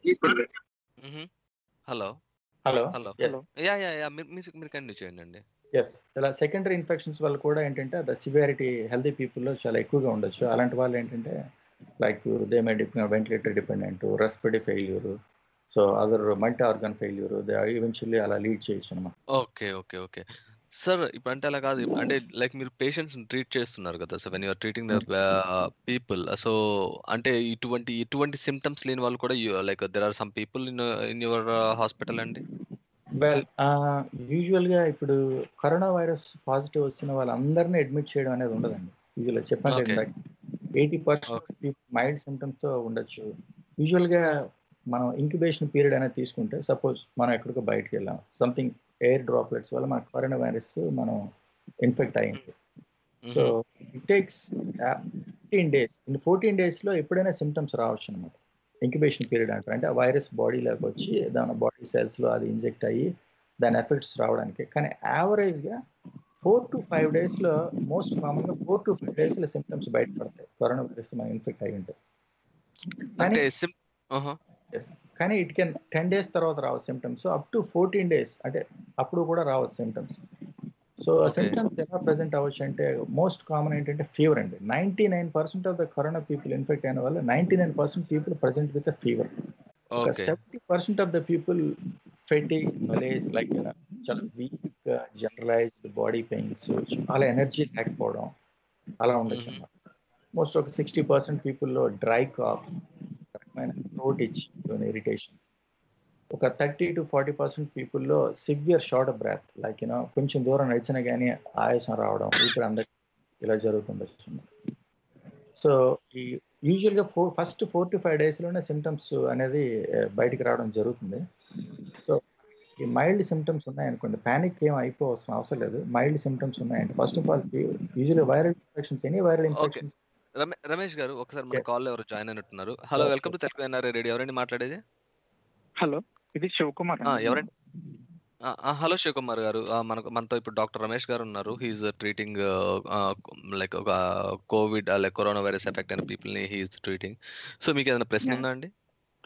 Speaker 1: hello
Speaker 2: hello
Speaker 1: hello yeah yeah yeah మీరు మీరు కంటిన్యూ చేయండి అండి
Speaker 2: ఎస్ ఇలా సెకండరీ ఇన్ఫెక్షన్స్ వల్ల కూడా ఏంటంటే ద సివియారిటీ హెల్దీ పీపుల్లో చాలా ఎక్కువగా ఉండొచ్చు అలాంటి వాళ్ళు ఏంటంటే like they may depend ventilator dependent respiratory failure so other multi organ failure they eventually అలా లీడ్ చేయొచ్చు అనమాట
Speaker 1: ఓకే ఓకే ఓకే సార్ ఇప్పుడు అంటే అలా కాదు అంటే లైక్ మీరు పేషెంట్స్ ట్రీట్ చేస్తున్నారు కదా so when you're treating the people so అంటే ఇటువంటి ఇటువంటి సిమ్టమ్స్ లేని వాళ్ళు కూడా like there are some people in in your hospital అండి
Speaker 2: వెల్ యూజువల్గా ఇప్పుడు కరోనా వైరస్ పాజిటివ్ వచ్చిన వాళ్ళందరినీ అడ్మిట్ చేయడం అనేది ఉండదండి యూజువల్గా చెప్పాను కదా ఎయిటీ పర్సెంట్ మైల్డ్ సిమ్టమ్స్తో ఉండొచ్చు యూజువల్గా మనం ఇంక్యుబేషన్ పీరియడ్ అనేది తీసుకుంటే సపోజ్ మనం ఎక్కడికో బయటకు వెళ్ళాం సంథింగ్ ఎయిర్ డ్రాప్లెట్స్ వల్ల మన కరోనా వైరస్ మనం ఇన్ఫెక్ట్ అయింది so it takes fifteen days in fourteen డేస్లో ఎప్పుడైనా సిమ్టమ్స్ రావచ్చు అనమాట ఇంక్యుబేషన్ పీరియడ్ అంటారు అంటే ఆ వైరస్ బాడీలోకి వచ్చి దాని బాడీ సెల్స్లో అది ఇంజెక్ట్ అయ్యి దాని ఎఫెక్ట్స్ రావడానికి కానీ యావరేజ్గా ఫోర్ టు ఫైవ్ డేస్లో మోస్ట్ కామన్గా ఫోర్ టు ఫైవ్ డేస్లో సిమ్టమ్స్ బయటపడతాయి కరోనా వైరస్ మనం ఇన్ఫెక్ట్ అయి ఉంటాయి కానీ ఎస్ కానీ ఇట్ కెన్ టెన్ డేస్ తర్వాత రావు symptoms up to fourteen days అంటే అప్పుడు కూడా రావచ్చు సిమ్టమ్స్ సో సిమ్టమ్స్ ఎలా ప్రజెంట్ అవ్వచ్చు అంటే మోస్ట్ కామన్ ఏంటంటే ఫీవర్ అండి ninety nine percent of the corona people infect అయిన వల్ల ninety nine percent people present with fever ఒక seventy percent of the people fatigue malaise like చాలా వీక్ జనరలైజ్డ్ బాడీ పెయిన్స్ చాలా energy లేకపోవడం అలా ఉండొచ్చు అన్నమాట మోస్ట్ ఒక సిక్స్టీ పర్సెంట్ పీపుల్లో డ్రై కాఫ్ రకమైన థ్రోట్ ఇచ్ ఇరిటేషన్ ఒక థర్టీ టు ఫార్టీ పర్సెంట్ పీపుల్లో severe short breath like you know కొంచెం దూరం నడిచినా కానీ ఆయాసం రావడం ఇప్పుడు అందరికి ఇలా జరుగుతుండొచ్చు సో ఈ యూజువల్గా four first four to five డేస్లోనే సిమ్టమ్స్ అనేది బయటికి రావడం జరుగుతుంది సో ఈ మైల్డ్ సిమ్టమ్స్ ఉన్నాయనుకోండి ప్యానిక్ ఏం అయిపోవలసిన అవసరం లేదు మైల్డ్ సిమ్టమ్స్ ఉన్నాయండి first of all usually viral infections any viral infections
Speaker 1: Ramesh గారు ఒకసారి మన కాల్ ఎవరు జాయిన్ అయినట్టున్నారు hello welcome to Telugu NRI radio ఎవరండి మాట్లాడేది
Speaker 3: హలో ఇది శివకుమార్
Speaker 1: ఎవరండి హలో శివకుమార్ గారు మనకు మనతో ఇప్పుడు డాక్టర్ రమేష్ గారు ఉన్నారు హీఈస్ ట్రీటింగ్ లైక్ ఒక COVID like corona virus effect అయిన పీపుల్ ని హీఈస్ ట్రీటింగ్ సో మీకు ఏదైనా ప్రశ్న ఉందా అండి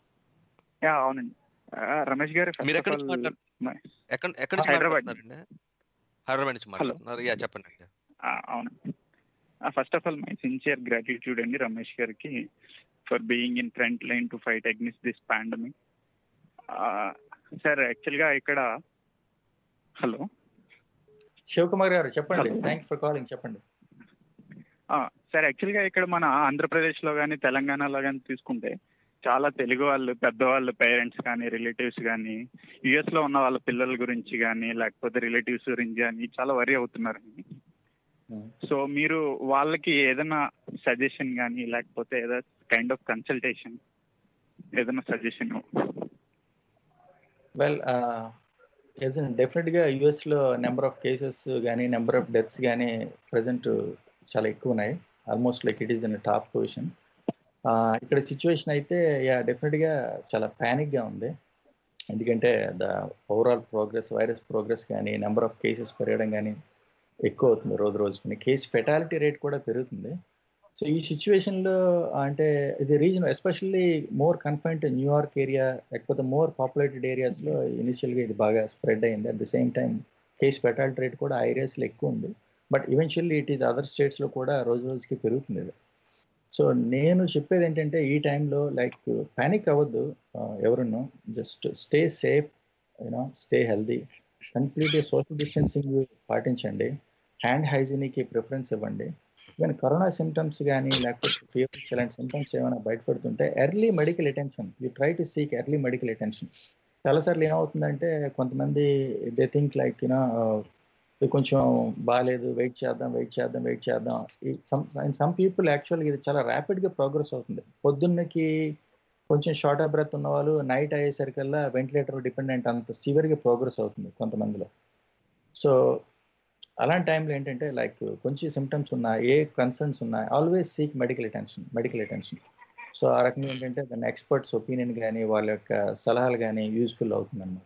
Speaker 3: యా అవునండి రమేష్ గారు
Speaker 1: మీరు ఎక్కడ నుంచి మాట్లాడుతున్నారు ఎక్కడ ఎక్కడ నుంచి మాట్లాడుతున్నారండి హైదరాబాద్ నుంచి మాట్లాడుతున్నారు యా చెప్పండి అండి
Speaker 3: అవును first of all my sincere gratitude అండి రమేష్ గారికి for being in front line to fight against this pandemic sir యాక్చువల్గా ఇక్కడ హలో
Speaker 2: శివకుమార్ గారు చెప్పండి థ్యాంక్స్ ఫర్ కాలింగ్ చెప్పండి
Speaker 3: సార్ యాక్చువల్గా ఇక్కడ మన ఆంధ్రప్రదేశ్లో కానీ తెలంగాణలో కానీ తీసుకుంటే చాలా తెలుగు వాళ్ళు పెద్దవాళ్ళు పేరెంట్స్ కానీ రిలేటివ్స్ కానీ యుఎస్లో ఉన్న వాళ్ళ పిల్లల గురించి కానీ లేకపోతే రిలేటివ్స్ గురించి కానీ చాలా వరి అవుతున్నారండి సో మీరు వాళ్ళకి ఏదైనా సజెషన్ కానీ లేకపోతే ఏదో కైండ్ ఆఫ్ కన్సల్టేషన్ ఏదైనా సజెషన్
Speaker 2: వెల్ డెఫినెట్గా యుఎస్లో నెంబర్ ఆఫ్ కేసెస్ కానీ నెంబర్ ఆఫ్ డెత్స్ కానీ ప్రజెంట్ చాలా ఎక్కువ ఉన్నాయి almost like it is in top position ఇక్కడ సిచ్యువేషన్ అయితే యా డెఫినెట్గా చాలా ప్యానిక్గా ఉంది ఎందుకంటే the overall progress virus progress కానీ నెంబర్ ఆఫ్ కేసెస్ పెరగడం కానీ ఎక్కువ అవుతుంది రోజు రోజుకి కేసు ఫెటాలిటీ రేట్ కూడా పెరుగుతుంది సో ఈ సిచ్యువేషన్లో అంటే ఇది reason especially more confine to New York area లేకపోతే మోర్ పాపులేటెడ్ ఏరియాస్లో ఇనిషియల్గా ఇది బాగా స్ప్రెడ్ అయింది at the same time case fatality rate కూడా ఆ ఏరియాస్లో ఎక్కువ ఉంది but eventually it is other స్టేట్స్లో కూడా రోజు రోజుకి పెరుగుతుంది ఇది సో నేను చెప్పేది ఏంటంటే ఈ టైంలో లైక్ ప్యానిక్ అవ్వద్దు ఎవరున్నో just stay safe you know stay healthy కంప్లీట్గా సోషల్ డిస్టెన్సింగ్ పాటించండి హ్యాండ్ హైజీన్కి ప్రిఫరెన్స్ ఇవ్వండి ఈవెన్ కరోనా సిమ్టమ్స్ కానీ లేకపోతే ఫీవర్స్ ఇలాంటి సిమ్టమ్స్ ఏమైనా బయటపడుతుంటే early medical attention you try to seek early medical attention చాలాసార్లు ఏమవుతుందంటే కొంతమంది దే థింక్ లైక్ యూనో కొంచెం బాగాలేదు వెయిట్ చేద్దాం వెయిట్ చేద్దాం వెయిట్ చేద్దాం సమ్ సమ్ పీపుల్ యాక్చువల్గా ఇది చాలా ర్యాపిడ్గా ప్రోగ్రెస్ అవుతుంది పొద్దున్నకి కొంచెం షార్ట్ ఆఫ్ బ్రెత్ ఉన్న వాళ్ళు నైట్ అయ్యేసరికల్లా వెంటిలేటర్ డిపెండెంట్ అంత సివియర్గా ప్రోగ్రెస్ అవుతుంది కొంతమందిలో సో అలాంటి టైంలో ఏంటంటే లైక్ కొంచెం సిమ్టమ్స్ ఉన్నా ఏ కన్సర్న్స్ ఉన్నా always seek medical attention medical attention so ఆ రకంగా ఏంటంటే దాని ఎక్స్పర్ట్స్ ఒపీనియన్ కానీ వాళ్ళ యొక్క సలహాలు కానీ యూస్ఫుల్ అవుతుంది అనమాట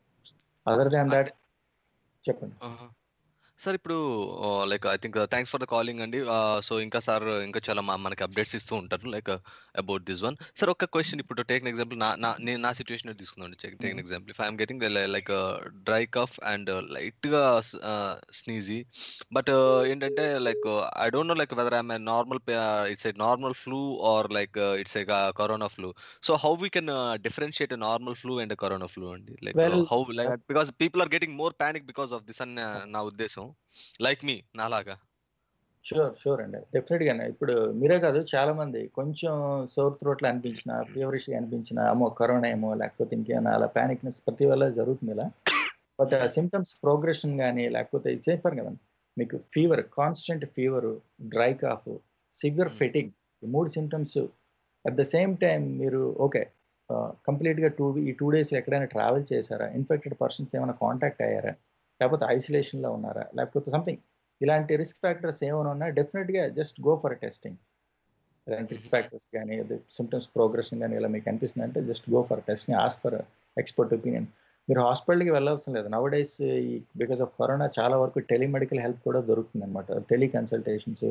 Speaker 2: అదర్ దాన్ దాట్ చెప్పండి
Speaker 1: సార్ ఇప్పుడు like I think thanks for the calling అండి సో ఇంకా సార్ ఇంకా చాలా మనకి అప్డేట్స్ ఇస్తూ ఉంటారు like about this one sir ఒక క్వశ్చన్ ఇప్పుడు టేక్ ఎగ్జాంపుల్ నా నా నేను నా సిచ్యువేషన్ తీసుకుందాం take example if I'm getting like dry cough and light గా స్నీజీ బట్ ఏంటంటే like I don't know like whether I'm normal it's a normal flu are like it's a corona flu so how we can differentiate normal flu and corona flu అండి like how like because people are getting more panic because of this అని నా ఉద్దేశం like మీ నాలాగా
Speaker 2: sure sure అండి definite గానే ఇప్పుడు మీరే కాదు చాలా మంది కొంచెం సోర్ త్రోట్లు అనిపించిన ఫీవరిష్ అనిపించిన అమ్మో కరోనా ఏమో లేకపోతే ఇంకేమైనా అలా ప్యానిక్నెస్ ప్రతి వల్ల జరుగుతుంది ఇలా బట్ ఆ సిమ్టమ్స్ ప్రోగ్రెషన్ కానీ లేకపోతే చెప్పారు కదండి మీకు fever constant fever dry cough severe fatigue ఈ మూడు symptoms at the same time మీరు ఓకే కంప్లీట్గా టూ ఈ టూ డేస్ ఎక్కడైనా ట్రావెల్ చేశారా ఇన్ఫెక్టెడ్ పర్సన్స్ ఏమైనా కాంటాక్ట్ అయ్యారా లేకపోతే ఐసోలేషన్లో ఉన్నారా లేకపోతే సంథింగ్ ఇలాంటి రిస్క్ ఫ్యాక్టర్స్ ఏమైనా ఉన్నా డెఫినెట్గా జస్ట్ గో ఫర్ టెస్టింగ్ ఇలాంటి రిస్క్ ఫ్యాక్టర్స్ కానీ సిమ్టమ్స్ ప్రోగ్రెషన్ కానీ ఇలా మీకు అనిపిస్తుంది అంటే just go for testing as for expert opinion మీరు హాస్పిటల్కి వెళ్ళాల్సిన లేదు now days because of corona చాలా వరకు టెలిమెడికల్ హెల్ప్ కూడా దొరుకుతుంది అనమాట టెలి కన్సల్టేషన్స్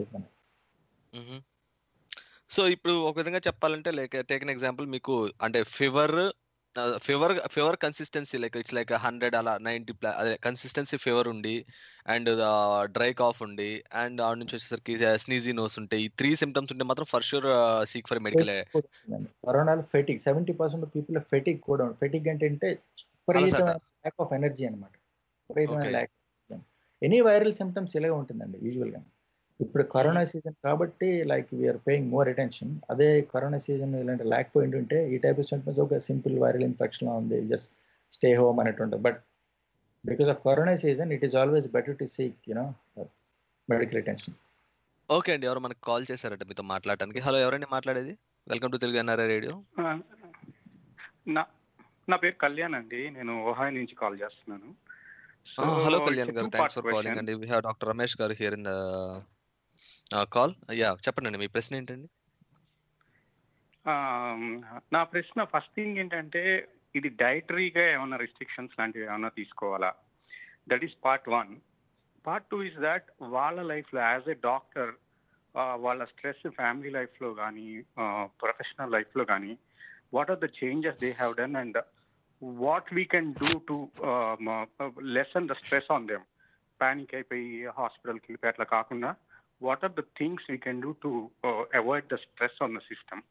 Speaker 1: సో ఇప్పుడు ఒక విధంగా చెప్పాలంటే లైక్ టేక్ అన్ ఎగ్జాంపుల్ మీకు అంటే fever fever fever consistency like it's like hundred అలా నైన్టీ ప్లస్ అదే కన్సిస్టెన్సీ ఫీవర్ ఉండి అండ్ డ్రై కాఫ్ ఉండి అండ్ ఆడ నుంచి వచ్చేసరికి స్నీజీ నోస్ ఉంటాయి ఈ త్రీ సిమ్టమ్స్ ఉంటే మాత్రం for sure seek for medical
Speaker 2: కరోనాలో ఫెటిక్ సెవెంటీ పర్సెంట్ పీపుల్ ఫెటిక్ కూడా ఫెటిక్ అంటే విపరీతమైన ల్యాక్ ఆఫ్ ఎనర్జీ అనమాట విపరీతమైన ల్యాక్ ఎనీ వైరల్ సిమ్టమ్స్ ఇలాగే ఉంటుందండి యూజువల్గా ఇప్పుడు కరోనా సీజన్ కాబట్టి like we are paying more attention అదే కరోనా సీజన్ ఇలాంటి లేకపోయింది ఉంటే ఈ టైప్ ఆఫ్ సింటమ్స్ ఒక సింపుల్ వైరల్ ఇన్ఫెక్షన్ ఉంది జస్ట్ స్టే హోమ్ అన్నట్టు ఉంటుంది but because of corona season it is always better to seek you know medical attention
Speaker 1: okay అండి ఎవరు మనకు కాల్ చేశారట మీతో మాట్లాడడానికి హలో ఎవరండి మాట్లాడేది welcome to Telugu NRI radio
Speaker 4: నా నా పేరు కళ్యాణ్ అండి నేను ఓహాయ్ నుంచి కాల్ చేస్తున్నాను
Speaker 1: హలో కళ్యాణ్ గారు థ్యాంక్స్ ఫర్ కాలింగ్ అండి we have doctor Ramesh garu here in the call yeah చెప్పండి మీ ప్రశ్న ఏంటండి
Speaker 4: నా ప్రశ్న ఫస్ట్ థింగ్ ఏంటంటే ఇది డైటరీగా ఏమైనా రిస్ట్రిక్షన్స్ లాంటివి ఏమైనా తీసుకోవాలా that is part one part two is that వాళ్ళ లైఫ్లో యాజ్ ఎ డాక్టర్ వాళ్ళ స్ట్రెస్ ఫ్యామిలీ లైఫ్లో కానీ ప్రొఫెషనల్ లైఫ్లో కానీ what are the changes they have done and what we can do to lessen the stress on them panic అయిపోయి హాస్పిటల్కి వెళ్ళిపోయి అట్లా కాకుండా what are the things we can do to avoid the stress on the system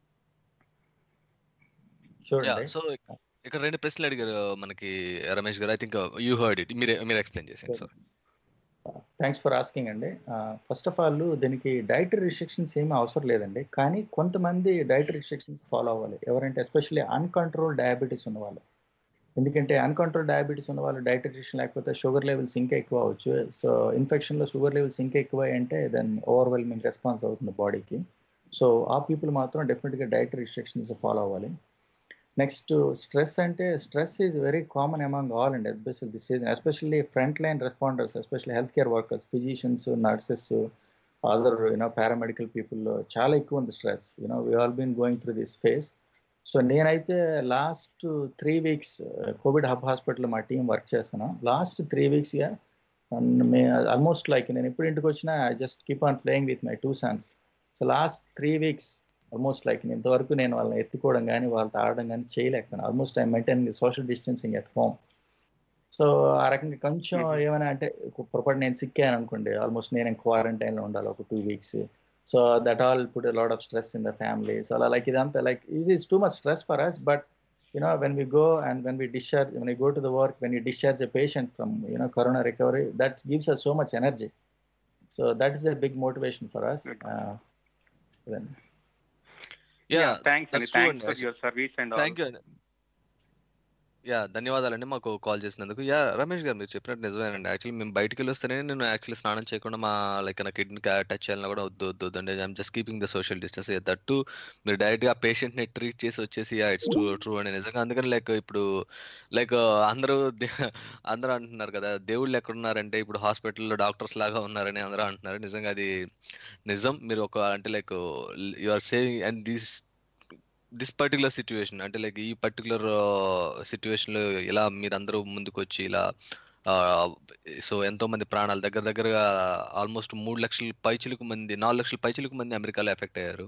Speaker 1: so ఇక్కడ రెండు ప్రశ్నలు అడిగారు మనకి రమేష్ గారు I think you heard it మీరు మీరు ఎక్స్ప్లెయిన్ చేసాను సార్
Speaker 2: థ్యాంక్స్ ఫర్ ఆస్కింగ్ అండి ఫస్ట్ ఆఫ్ ఆల్ దీనికి డైట్ రిస్ట్రిక్షన్స్ ఏమీ అవసరం లేదండి కానీ కొంతమంది డైట్ రిస్ట్రిక్షన్స్ ఫాలో అవ్వాలి ఎవరంటే ఎస్పెషల్లీ అన్కంట్రోల్ డయాబెటీస్ ఉన్నవాళ్ళు ఎందుకంటే అన్కంట్రోల్ డయాబెటీస్ ఉన్న వాళ్ళు డైట్ రిస్ట్రిక్షన్ లేకపోతే షుగర్ లెవెల్స్ ఇంకా ఎక్కువ అవచ్చు సో ఇన్ఫెక్షన్లో షుగర్ లెవెల్స్ ఇంకా ఎక్కువ అంటే దెన్ ఓవర్వెల్మింగ్ రెస్పాన్స్ అవుతుంది బాడీకి సో ఆ పీపుల్ మాత్రం డెఫినెట్గా డైట్ రిస్ట్రిక్షన్స్ ఫాలో అవ్వాలి నెక్స్ట్ స్ట్రెస్ అంటే stress is very common among all and especial this season especially front line responders especially health care workers physicians nurses other you know paramedical people చాలా ఎక్కువ ఉంది stress you know we all been going through this phase so నేనైతే last three weeks COVID hub hospital మా team work చేస్తున్నాం last three వీక్స్గా may almost like నేను ఎప్పుడు ఇంటికి వచ్చినా I just keep on playing with my two sons so last three weeks almost like ఇంతవరకు నేను వాళ్ళని ఎత్తుకోవడం కానీ వాళ్ళతో ఆడడం కానీ చేయలేకపోయాను almost I maintain social distancing at home so ఆ రకంగా కొంచెం ఏమైనా అంటే పొరపాటు నేను సిక్కాను అనుకోండి ఆల్మోస్ట్ నేను క్వారంటైన్లో ఉండాలి ఒక two weeks so that all put lot of stress in the family so అలా లైక్ ఇదంతా like is is too much stress for us but you know when we go and when we discharge when you go to the work when you discharge a patient from you know corona recovery that gives us so much energy so that is a big motivation for us
Speaker 1: yeah
Speaker 4: thanks అండి
Speaker 1: that's true
Speaker 4: thanks for
Speaker 1: అండి.
Speaker 4: Your service and
Speaker 1: thank you అండి yeah ధన్యవాదాలండి మాకు call చేసినందుకు yeah Ramesh garu మీరు చెప్పినట్టు నిజమేనండి actually మేము బయటికి వెళ్ళి వస్తేనే నేను యాక్చువల్లీ స్నానం చేయకుండా మా లైక్ నా కిడ్నీ టచ్ చేయాలన్నా కూడా వద్దు వద్దు వద్దు అండి I'm just keeping the social distance that మీరు డైరెక్ట్ గా పేషెంట్ ని ట్రీట్ చేసి వచ్చేసి ఇట్స్ ట్రూ ట్రూ అండి నిజంగా అందుకని లైక్ ఇప్పుడు లైక్ అందరూ దే- అందరూ అంటున్నారు కదా దేవుళ్ళు ఎక్కడున్నారంటే ఇప్పుడు హాస్పిటల్లో డాక్టర్స్ లాగా ఉన్నారని అందరూ అంటున్నారు నిజంగా అది నిజం మీరు ఒక అంటే like you are saving and these this particular situation అంటే లైక్ ఈ పర్టికులర్ సిచ్యువేషన్ లో ఇలా మీరందరూ ముందుకు వచ్చి ఇలా సో ఎంతో మంది ప్రాణాలు దగ్గర దగ్గరగా ఆల్మోస్ట్ మూడు లక్షల పైచిలుకు మంది నాలుగు లక్షల పైచిలుకు మంది అమెరికాలో ఎఫెక్ట్ అయ్యారు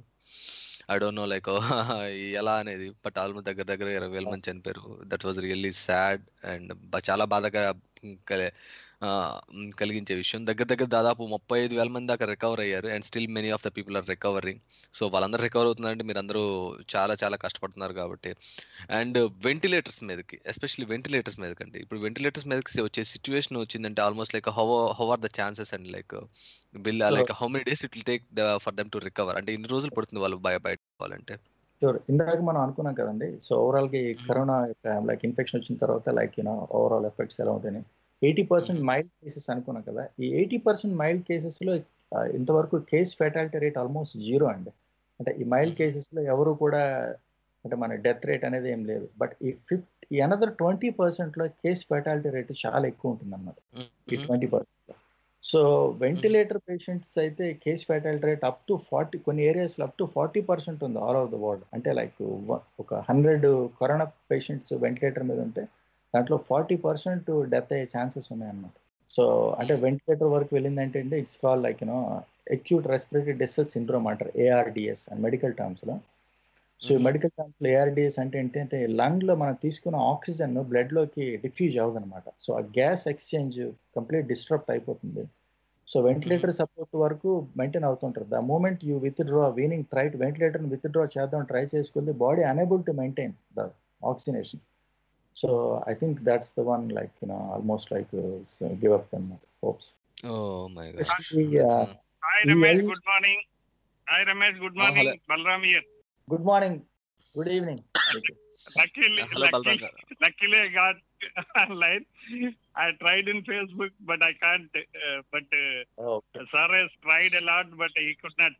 Speaker 1: ఐ డోంట్ నో లైక్ ఎలా అనేది బట్ ఆల్మోస్ట్ దగ్గర దగ్గర ఇరవై వేల మంది చనిపోయారు that was really sad and చాలా బాధగా కలి- ఆ, మ్, కలిగించే విషయం దగ్గర దగ్గర దాదాపు ముప్పై ఐదు వేల మంది దాకా రికవర్ అయ్యారు and still many of the people are recovering so వాళ్ళందరూ రికవర్ అవుతున్నారంటే మీరు అందరూ చాలా చాలా కష్టపడుతున్నారు కాబట్టి అండ్ వెంటిలేటర్స్ మీదకి ఎస్పెషల్లీ వెంటిలేటర్స్ మీదకండి ఇప్పుడు వెంటిలేటర్స్ మీదకి వచ్చే సిచ్యువేషన్ వచ్చిందంటే almost like how how are the chances and like will like how many days it will take for them to recover అంటే ఇన్ని రోజులు పడుతుంది వాళ్ళు బయ బయట పోవాలంటే
Speaker 2: షూర్ ఇందాక మనం అనుకున్నాం కదండి సో ఓవరాల్ గా ఈ కరోనా లైక్ ఇన్ఫెక్షన్ వచ్చిన తర్వాత లైక్ యూనో ఓవరాల్ ఎఫెక్ట్స్ ఎలా ఉంటాయని ఎయిటీ పర్సెంట్ మైల్డ్ కేసెస్ అనుకున్నాం కదా ఈ ఎయిటీ పర్సెంట్ మైల్డ్ కేసెస్ లో ఆ, ఇంతవరకు case fatality rate almost zero అండి అంటే ఈ మైల్డ్ కేసెస్ లో ఎవరు కూడా అంటే మన డెత్ రేట్ అనేది ఏం లేదు బట్ ఈ ఫిఫ్ట్ ఈ అనదర్ ట్వంటీ పర్సెంట్ లో కేస్ ఫెటాలిటీ రేట్ చాలా ఎక్కువ ఉంటుంది అన్నమాట ఈ twenty percent so ventilator patients అయితే case fatality rate up to forty కొన్ని ఏరియాస్లో అప్ టు ఫార్టీ పర్సెంట్ ఉంది ఆల్ ఓవర్ ద వరల్డ్ అంటే లైక్ ఒక హండ్రెడ్ కరోనా పేషెంట్స్ వెంటిలేటర్ మీద ఉంటే దాంట్లో ఫార్టీ పర్సెంట్ డెత్ అయ్యే ఛాన్సెస్ ఉన్నాయన్నమాట సో అంటే వెంటిలేటర్ వరకు వెళ్ళిందంటే అంటే it's call like you know acute respiratory distress syndrome అంటారు ఏఆర్డిఎస్ అని మెడికల్ టర్మ్స్లో సో
Speaker 1: Mhm.
Speaker 2: మెడికల్ టర్మ్స్లో ఏఆర్డిఎస్ అంటే ఏంటంటే లంగ్లో మనం తీసుకున్న ఆక్సిజన్ బ్లడ్లోకి డిఫ్యూజ్ అవ్వదు అనమాట సో ఆ గ్యాస్ ఎక్స్చేంజ్ కంప్లీట్ డిస్టర్బ్ అయిపోతుంది సో వెంటిలేటర్ సపోర్ట్ వరకు మెయింటైన్ అవుతుంటారు the moment you withdraw weaning try ventilator withdraw చేద్దాం ట్రై చేసుకుంది body unable to maintain the oxygenation so I think that's the one like you know almost like give up అనమాట hopes
Speaker 1: oh my
Speaker 2: Especially, uh,
Speaker 5: Hi
Speaker 2: You
Speaker 5: Ramesh,
Speaker 2: will-
Speaker 5: good morning. Hi Ramesh, good
Speaker 1: Ah,
Speaker 5: morning.
Speaker 1: hello.
Speaker 5: Balram here.
Speaker 2: Good morning good evening
Speaker 5: Luckily,
Speaker 1: hello Balram
Speaker 5: luckily,
Speaker 1: garu
Speaker 5: luckily I got online. I tried in Facebook, but I can't. Uh, but uh, sir has tried a lot, but he could not.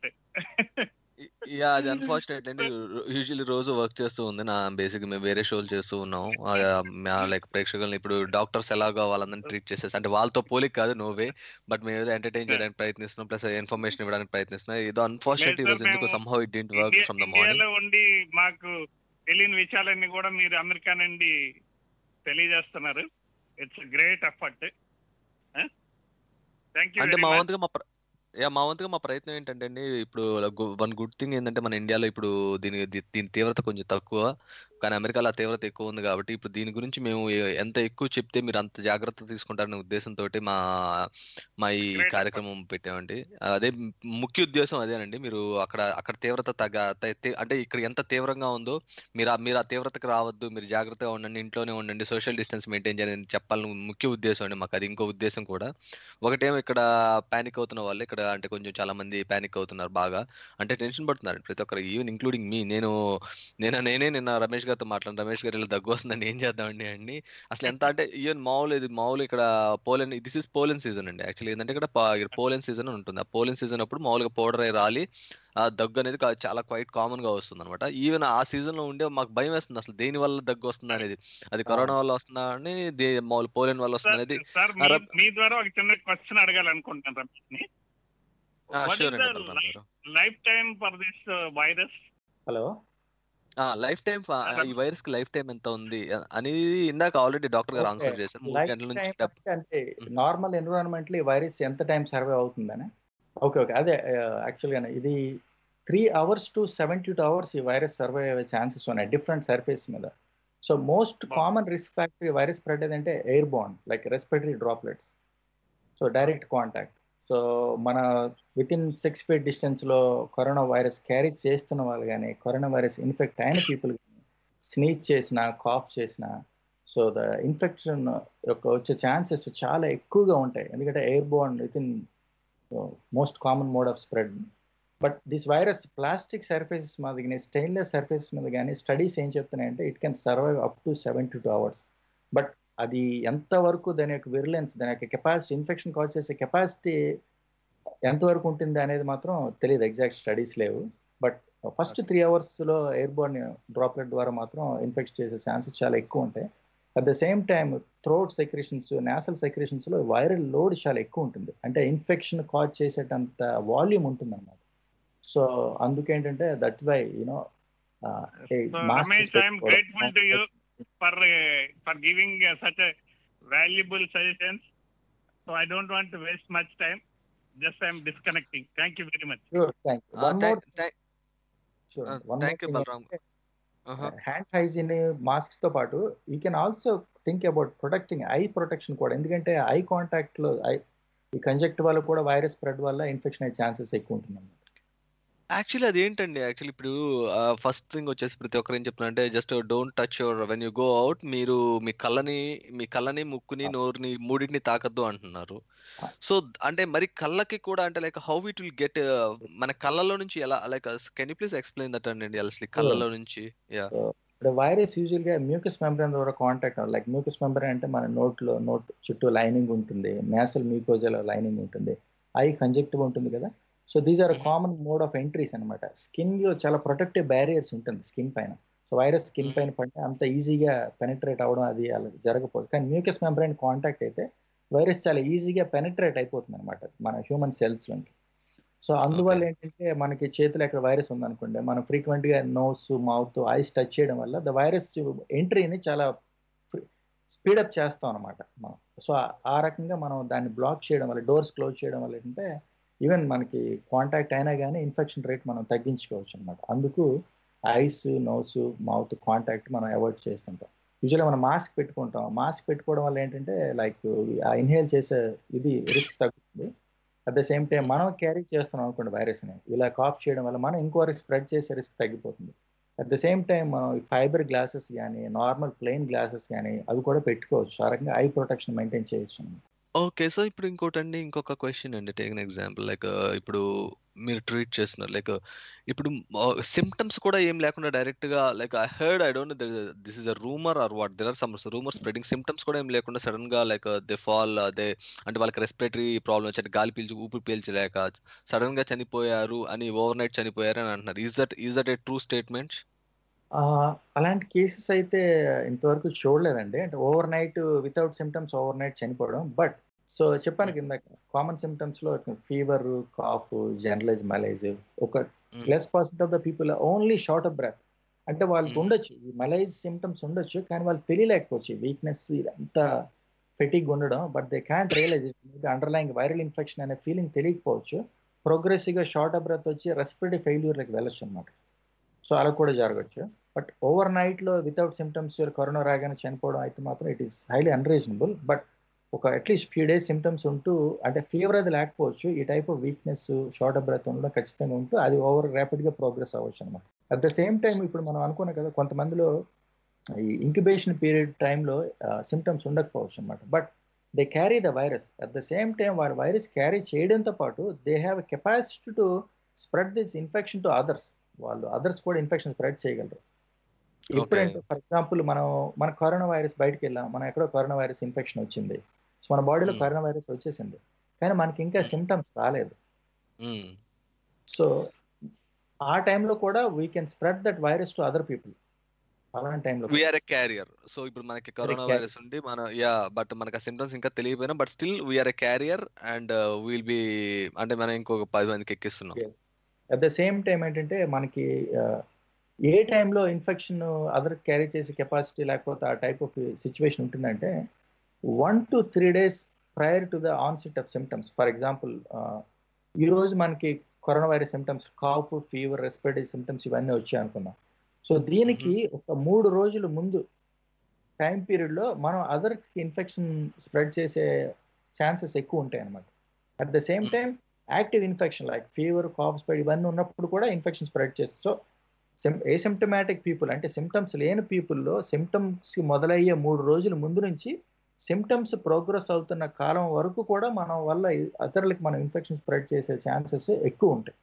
Speaker 1: Yeah అది unfortunate అండి usually రోజు work చేస్తూ ఉంది నా basic మేము వేరే షోలు చేస్తూ ఉన్నాం లైక్ ప్రేక్షకులను ఇప్పుడు డాక్టర్స్ ఎలాగో వాళ్ళందరినీ ట్రీట్ చేసేసి అంటే వాళ్ళతో పోలిక కాదు నోవే బట్ మేము ఏదో ఎంటర్టైన్ చేయడానికి ప్రయత్నిస్తున్నాం ప్లస్ ఇన్ఫర్మేషన్ ఇవ్వడానికి ప్రయత్నిస్తున్నాం ఏదో అన్ఫార్చునేట్
Speaker 5: లేదు
Speaker 1: ఈరోజు
Speaker 5: sir,
Speaker 1: ఎందుకు
Speaker 5: మేము
Speaker 1: somehow it didn't work
Speaker 5: India-
Speaker 1: from the morning
Speaker 5: ఇండియాలో ఉండి మాకు తెలియని విషయాలన్నీ కూడా మీరు అమెరికా నుండి తెలియజేస్తున్నారు it's great effort thank you
Speaker 1: అంటే మా వంతుగా మా ప్ర- యా మా వంతుగా మా ప్రయత్నం ఏంటంటే అండి ఇప్పుడు వన్ గుడ్ థింగ్ ఏంటంటే మన ఇండియాలో ఇప్పుడు దీని దీ- దీని తీవ్రత కొంచెం తక్కువ కానీ అమెరికాలో ఆ తీవ్రత ఎక్కువ ఉంది కాబట్టి ఇప్పుడు దీని గురించి మేము ఏ- ఎంత ఎక్కువ చెప్తే మీరు అంత జాగ్రత్త తీసుకుంటారనే ఉద్దేశంతో మా మా ఈ
Speaker 5: Great.
Speaker 1: కార్యక్రమం పెట్టామండి అదే మ్- ముఖ్య ఉద్దేశం అదేనండి మీరు అక్కడ అక్కడ తీవ్రత తగ్గ త- తే- అంటే ఇక్కడ ఎంత తీవ్రంగా ఉందో మీరు ఆ- మీరు ఆ తీవ్రతకు రావద్దు మీరు జాగ్రత్తగా ఉండండి ఇంట్లోనే ఉండండి సోషల్ డిస్టెన్స్ మెయింటైన్ చేయాలని చెప్పాలని ముఖ్య ఉద్దేశం అండి మాకు అది ఇంకో ఉద్దేశం కూడా ఒకటేమో ఇక్కడ పానిక్ అవుతున్న వాళ్ళు ఇక్కడ అంటే కొంచెం చాలా మంది పానిక్ అవుతున్నారు బాగా అంటే టెన్షన్ పడుతున్నారు ప్రతి ఒక్కరు ఈవెన్ ఇంక్లూడింగ్ మీ నేను నేను నేనే నిన్న రమేష్ గారితో మాట్లాడాను రమేష్ గారు ఇలా దగ్గు వస్తుందండి ఏం చేద్దామండి అండి అసలు ఎంత అంటే ఈవెన్ మామూలు ఇది మామూలు ఇక్కడ pollen this is pollen season అండి యాక్చువల్లీ ఏంటంటే ఇక్కడ పా- ఇక్కడ పోలెన్ సీజన్ అని ఉంటుంది ఆ పోలెన్ సీజన్ అప్పుడు మామూలుగా పౌడర్ అయి రాలి ఆ దగ్గు అనేది కా- చాలా క్వైట్ కామన్ గా వస్తుంది అనమాట ఈవెన్ ఆ సీజన్ లో ఉండే మాకు భయం వేస్తుంది అసలు దేని వల్ల దగ్గు వస్తుంది అనేది అది కరోనా వల్ల వస్తుందా అని దే మామూలు పోలెన్ వల్ల వస్తుంది అనేది
Speaker 5: సార్
Speaker 1: అరబ్-
Speaker 5: మీ ద్వారా ఒక చిన్న క్వశ్చన్ అడగాలనుకుంటున్నాను రమేష్ని What
Speaker 1: షూర్
Speaker 5: is
Speaker 1: అండి
Speaker 5: the
Speaker 1: Balram garu
Speaker 5: life time for this virus
Speaker 2: hello
Speaker 1: life time ఈ వైరస్ కి లైఫ్ టైం ఎంత ఉంది అనేది ఇందాక ఆల్రెడీ డాక్టర్ గారు ఆన్సర్ చేశారు మూడు
Speaker 2: లైఫ్
Speaker 1: గంటల నుంచి
Speaker 2: టైం
Speaker 1: డెబ్-
Speaker 2: అంటే నార్మల్ ఎన్విరాన్మెంట్ లో ఈ వైరస్ ఎంత టైం సర్వే అవుతుందని ఓకే ఓకే అదే యాక్చువల్గా ఇది three hours to seventy two hours ఈ వైరస్ సర్వే అయ్యే ఛాన్సెస్ ఉన్నాయి డిఫరెంట్ సర్ఫేస్ మీద so most common risk factor virus spread ఏదంటే airborne like respiratory droplets so direct contact so మన విత్ ఇన్ సిక్స్ ఫీట్ డిస్టెన్స్లో corona virus carry చేస్తున్న వాళ్ళు కానీ కరోనా వైరస్ ఇన్ఫెక్ట్ అయిన పీపుల్ స్నీచ్ చేసిన కాఫ్ చేసిన సో ద ఇన్ఫెక్షన్ యొక్క వచ్చే ఛాన్సెస్ చాలా ఎక్కువగా ఉంటాయి ఎందుకంటే airborne within most common mode of spread but this virus plastic surfaces మీద కానీ స్టెయిన్లెస్ సర్ఫేసెస్ మీద కానీ స్టడీస్ ఏం చెప్తున్నాయంటే it can survive up to seventy two hours but అది ఎంతవరకు దాని యొక్క విరిలెన్స్ దాని యొక్క కెపాసిటీ ఇన్ఫెక్షన్ కాజ్ చేసే కెపాసిటీ ఎంతవరకు ఉంటుంది అనేది మాత్రం తెలియదు ఎగ్జాక్ట్ స్టడీస్ లేవు బట్ ఫస్ట్ త్రీ అవర్స్లో ఎయిర్ బోర్న్ డ్రాప్లెట్ ద్వారా మాత్రం ఇన్ఫెక్ట్ చేసే ఛాన్సెస్ చాలా ఎక్కువ ఉంటాయి at the same time throat secretions nasal సెక్రేషన్స్లో వైరల్ లోడ్ చాలా ఎక్కువ ఉంటుంది అంటే ఇన్ఫెక్షన్ కాజ్ చేసేటంత వాల్యూమ్ ఉంటుంది అన్నమాట సో అందుకేంటంటే that why you know
Speaker 5: So, Ramesh, I am grateful to you for uh, for giving uh, such a valuable suggestions. So I don't want to waste much time. Just I am disconnecting. Thank you very much.
Speaker 2: Sure, thank you.
Speaker 1: Uh,
Speaker 2: One
Speaker 1: thank-
Speaker 2: more,
Speaker 1: thank-
Speaker 2: sure.
Speaker 1: uh,
Speaker 2: One
Speaker 1: thank
Speaker 2: more
Speaker 1: you,
Speaker 2: thing
Speaker 1: Balram.
Speaker 2: ఏంటంటే,
Speaker 1: Uh-huh.
Speaker 2: Hand hygiene masks తో పాటు you can also think about protecting eye protection కూడా ఎందుకంటే eye contact లో I ఈ కంజెక్ట్ వల్ల కూడా వైరస్ స్ప్రెడ్ వల్ల ఇన్ఫెక్షన్ అయ్యే ఛాన్సెస్ ఎక్కువ ఉంటుంది అన్నమాట
Speaker 1: యాక్చువల్లీ అదేంటండి యాక్చువల్లీ ఇప్పుడు ఫస్ట్ థింగ్ వచ్చేసి ప్రతి ఒక్కరు ఏం చెప్తున్నా అంటే just don't touch your when you go out మీరు మీ కళ్ళని మీ కళ్ళని ముక్కుని నోరుని మూడింటిని తాకద్దు అంటున్నారు సో అంటే మరి కళ్ళకి కూడా అంటే like how it will get మన కళ్ళలో నుంచి ఎలా like can you please explain that అండి అసలు కళ్ళలో నుంచి యా
Speaker 2: ఇప్పుడు వైరస్ యూజువల్ గా మ్యూకస్ మెంబ్రెన్ ద్వారా కాంటాక్ట్ లైక్ మ్యూకస్ మెంబ్రెన్ అంటే మన నోట్లో నోట్ చుట్టూ లైనింగ్ ఉంటుంది నేసల్ మ్యూకోజలో లైనింగ్ ఉంటుంది ఐ కంజెక్టివ్ ఉంటుంది కదా so these are common mode of entries అనమాట స్కిన్ లో చాలా ప్రొటెక్టివ్ బ్యారియర్స్ ఉంటుంది స్కిన్ పైన సో వైరస్ స్కిన్ పైన పడితే అంత ఈజీగా పెనిట్రేట్ అవ్వడం అది అలా జరగకపోదు కానీ మ్యూకస్ మెంబ్రెన్ కాంటాక్ట్ అయితే వైరస్ చాలా ఈజీగా పెనిట్రేట్ అయిపోతుంది అనమాట మన హ్యూమన్ సెల్స్ లోకి సో అందువల్ల ఏంటంటే మనకి చేతులు ఎక్కడ వైరస్ ఉందనుకోండి మనం ఫ్రీక్వెంట్ గా నోస్ మౌత్ ఐస్ టచ్ చేయడం వల్ల ద వైరస్ ఎంట్రీని చాలా స్పీడప్ చేస్తాం అనమాట మనం సో ఆ రకంగా మనం దాన్ని బ్లాక్ చేయడం వల్ల డోర్స్ క్లోజ్ చేయడం వల్ల ఏంటంటే ఈవెన్ మనకి కాంటాక్ట్ అయినా కానీ ఇన్ఫెక్షన్ రేట్ మనం తగ్గించుకోవచ్చు అనమాట అందుకు ఐస్ నోస్ మౌత్ కాంటాక్ట్ మనం అవాయిడ్ చేస్తుంటాం యూజువల్గా మనం మాస్క్ పెట్టుకుంటాం మాస్క్ పెట్టుకోవడం వల్ల ఏంటంటే లైక్ ఆ ఇన్హేల్ చేసే ఇది రిస్క్ తగ్గుతుంది అట్ ద సేమ్ టైం మనం క్యారీ చేస్తున్నాం అనుకోండి వైరస్ని ఇలా కాఫ్ చేయడం వల్ల మనం ఇంకోరికి స్ప్రెడ్ చేసే రిస్క్ తగ్గిపోతుంది అట్ ద సేమ్ టైం మనం ఫైబర్ గ్లాసెస్ కానీ నార్మల్ ప్లెయిన్ గ్లాసెస్ కానీ అవి కూడా పెట్టుకోవచ్చు ఆ రకంగా ఐ ప్రొటెక్షన్ మెయింటైన్ చేయొచ్చు అన్నమాట
Speaker 1: ఓకే సో ఇప్పుడు ఇంకోటండి ఇంకొక క్వశ్చన్ అండి టేక్ అన్ ఎగ్జాంపుల్ లైక్ ఇప్పుడు మీరు ట్రీట్ చేస్తున్నారు లైక్ ఇప్పుడు సిమ్టమ్స్ కూడా ఏం లేకుండా డైరెక్ట్ గా like I heard I don't this is a rumour or what there are some rumour spreading symptoms కూడా ఏం లేకుండా సడన్ గా లైక్ దే ఫాల్ దే అంటే వాళ్ళకి రెస్పిరేటరీ ప్రాబ్లమ్ వచ్చి గాలి పీల్చి ఊపిరి పీల్చలేక సడన్ గా చనిపోయారు అని ఓవర్ నైట్ చనిపోయారు అని అంటున్నారు is that is that a true statement
Speaker 2: అలాంటి కేసెస్ అయితే ఇంతవరకు చూడలేదండి అంటే over night without symptoms over night చనిపోవడం బట్ సో చెప్పాను కింద కామన్ సిమ్టమ్స్ లో ఫీవర్ కాఫ్ జనరలైజ్ మలైజ్ ఒక less percent of the people only short of breath అంటే వాళ్ళకి ఉండొచ్చు ఈ మలైజ్ సిమ్టమ్స్ ఉండొచ్చు కానీ వాళ్ళు తెలియలేకపోవచ్చు వీక్నెస్ ఇదంతా ఫెటిక్ ఉండడం but they can't realize underline viral infection అనే ఫీలింగ్ తెలియకపోవచ్చు ప్రోగ్రెసివ్గా షార్ట్ ఆఫ్ బ్రెత్ వచ్చి రెస్పిరేటరీ ఫెయిల్యూర్లకు వెళ్ళొచ్చు అనమాట సో అలా కూడా జరగచ్చు బట్ ఓవర్ నైట్లో వితౌట్ సిమ్టమ్స్ కరోనా రాగానే చనిపోవడం అయితే మాత్రం it is highly unreasonable but ఒక అట్లీస్ట్ ఫ్యూ డేస్ సిమ్టమ్స్ ఉంటూ అంటే ఫీవర్ అది లేకపోవచ్చు ఈ type of weakness short of breath ఉండడం ఖచ్చితంగా ఉంటూ అది ఓవర్ ర్యాపిడ్గా ప్రోగ్రెస్ అవ్వచ్చు అనమాట అట్ ద సేమ్ టైం ఇప్పుడు మనం అనుకున్నాం కదా కొంతమందిలో ఈ ఇంక్యుబేషన్ పీరియడ్ టైంలో సిమ్టమ్స్ ఉండకపోవచ్చు అనమాట but they carry the virus at the same time వారు వైరస్ క్యారీ చేయడంతో పాటు they have capacity to spread this infection to others వాళ్ళు అదర్స్ కూడా ఇన్ఫెక్షన్ స్ప్రెడ్ చేయగలరు ఎప్పుడంటే ఫర్ ఎగ్జాంపుల్ మనం మన కరోనా వైరస్ బయటకు వెళ్ళాం మనం ఎక్కడో కరోనా వైరస్ ఇన్ఫెక్షన్ వచ్చింది సో మన బాడీలో కరోనా వైరస్ వచ్చేసింది కానీ మనకి ఇంకా సిమ్టమ్స్ రాలేదు సో ఆ టైంలో కూడా we can spread that virus to other people అలాంటి టైంలో
Speaker 1: వీఆర్ ఎ క్యారియర్ సో ఇప్పుడు మనకి కరోనా వైరస్ ఉండి మన యా బట్ మనకి ఆ సిమ్టమ్స్ ఇంకా తెలియపోయినా but still we are a carrier and will be అంటే మనం ఇంకొక పది మందికి ఎక్కిస్తున్నాం
Speaker 2: అట్ ద సేమ్ టైం ఏంటంటే మనకి ఏ టైంలో ఇన్ఫెక్షన్ అదర్ క్యారీ చేసే కెపాసిటీ లేకపోతే ఆ టైప్ ఆఫ్ సిచ్యువేషన్ ఉంటుందంటే one two three days prior to the onset of symptoms for example ఈరోజు మనకి corona virus symptoms cough fever respiratory symptoms ఇవన్నీ వచ్చాయి అనుకుందాం సో దీనికి ఒక మూడు రోజుల ముందు టైం పీరియడ్లో మనం అదర్స్కి ఇన్ఫెక్షన్ స్ప్రెడ్ చేసే ఛాన్సెస్ ఎక్కువ ఉంటాయి అనమాట at the same time active infection like fever cough spread ఇవన్నీ ఉన్నప్పుడు కూడా ఇన్ఫెక్షన్ స్ప్రెడ్ చేస్తుంది సో సిమ్ ఏసిమ్టమాటిక్ పీపుల్ అంటే సిమ్టమ్స్ లేని పీపుల్లో సిమ్టమ్స్ మొదలయ్యే మూడు రోజుల ముందు నుంచి సిమ్టమ్స్ ప్రోగ్రెస్ అవుతున్న కాలం వరకు కూడా మనం వల్ల ఇతరులకి మనం ఇన్ఫెక్షన్ స్ప్రెడ్ చేసే ఛాన్సెస్ ఎక్కువ ఉంటాయి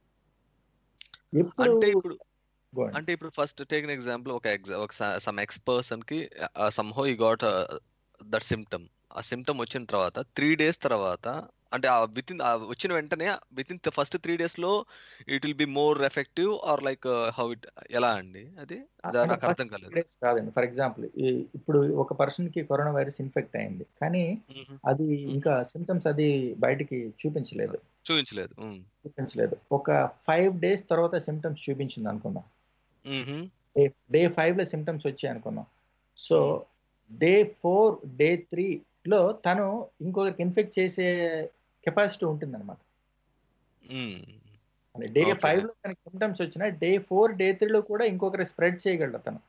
Speaker 2: ఎప్పుడు
Speaker 1: అంటే ఇప్పుడు
Speaker 2: Go ahead.
Speaker 1: అంటే ఇప్పుడు ఫస్ట్ టేక్ ఎన్ ఎగ్జాంపుల్ ఒక ఎగ్జా ఒక సమ్ ఎక్స్ పర్సన్ కి somehow he got that symptom ఆ సిమ్టమ్ వచ్చిన తర్వాత త్రీ డేస్ తర్వాత అంటే ఆ విత్ ఇన్ వచ్చిన వెంటనే within first three days లో it will be more effective or like how it ఎలా అండి అది అది
Speaker 2: అంటే
Speaker 1: నాకు
Speaker 2: first
Speaker 1: అర్థం కాలేదు
Speaker 2: days కాదండి ఫర్ ఎగ్జాంపుల్ ఇప్పుడు ఒక పర్సన్ కి కరోనా వైరస్ ఇన్ఫెక్ట్ అయింది కానీ
Speaker 1: మ్మ్.
Speaker 2: అది ఇంకా సిమ్టమ్స్ అది బయటికి చూపించలేదు
Speaker 1: చూపించలేదు మ్మ్.
Speaker 2: చూపించలేదు ఒక ఫైవ్ డేస్ తర్వాత సిమ్టమ్స్ చూపించింది అనుకుందాం
Speaker 1: మ్మ్.
Speaker 2: డే ఫైవ్ లో సిమ్టమ్స్ వచ్చాయి అనుకున్నాం so day four day three లో తను ఇంకొకరికి ఇన్ఫెక్ట్ చేసే కెపాసిటీ ఉంటుంది అనమాట
Speaker 1: మ్మ్.
Speaker 2: అంటే డే
Speaker 1: Okay.
Speaker 2: ఫైవ్ లో తనకి సిమ్టమ్స్ వచ్చినా డే ఫోర్ డే త్రీ లో కూడా ఇంకొకరి స్ప్రెడ్ చేయగలడు తను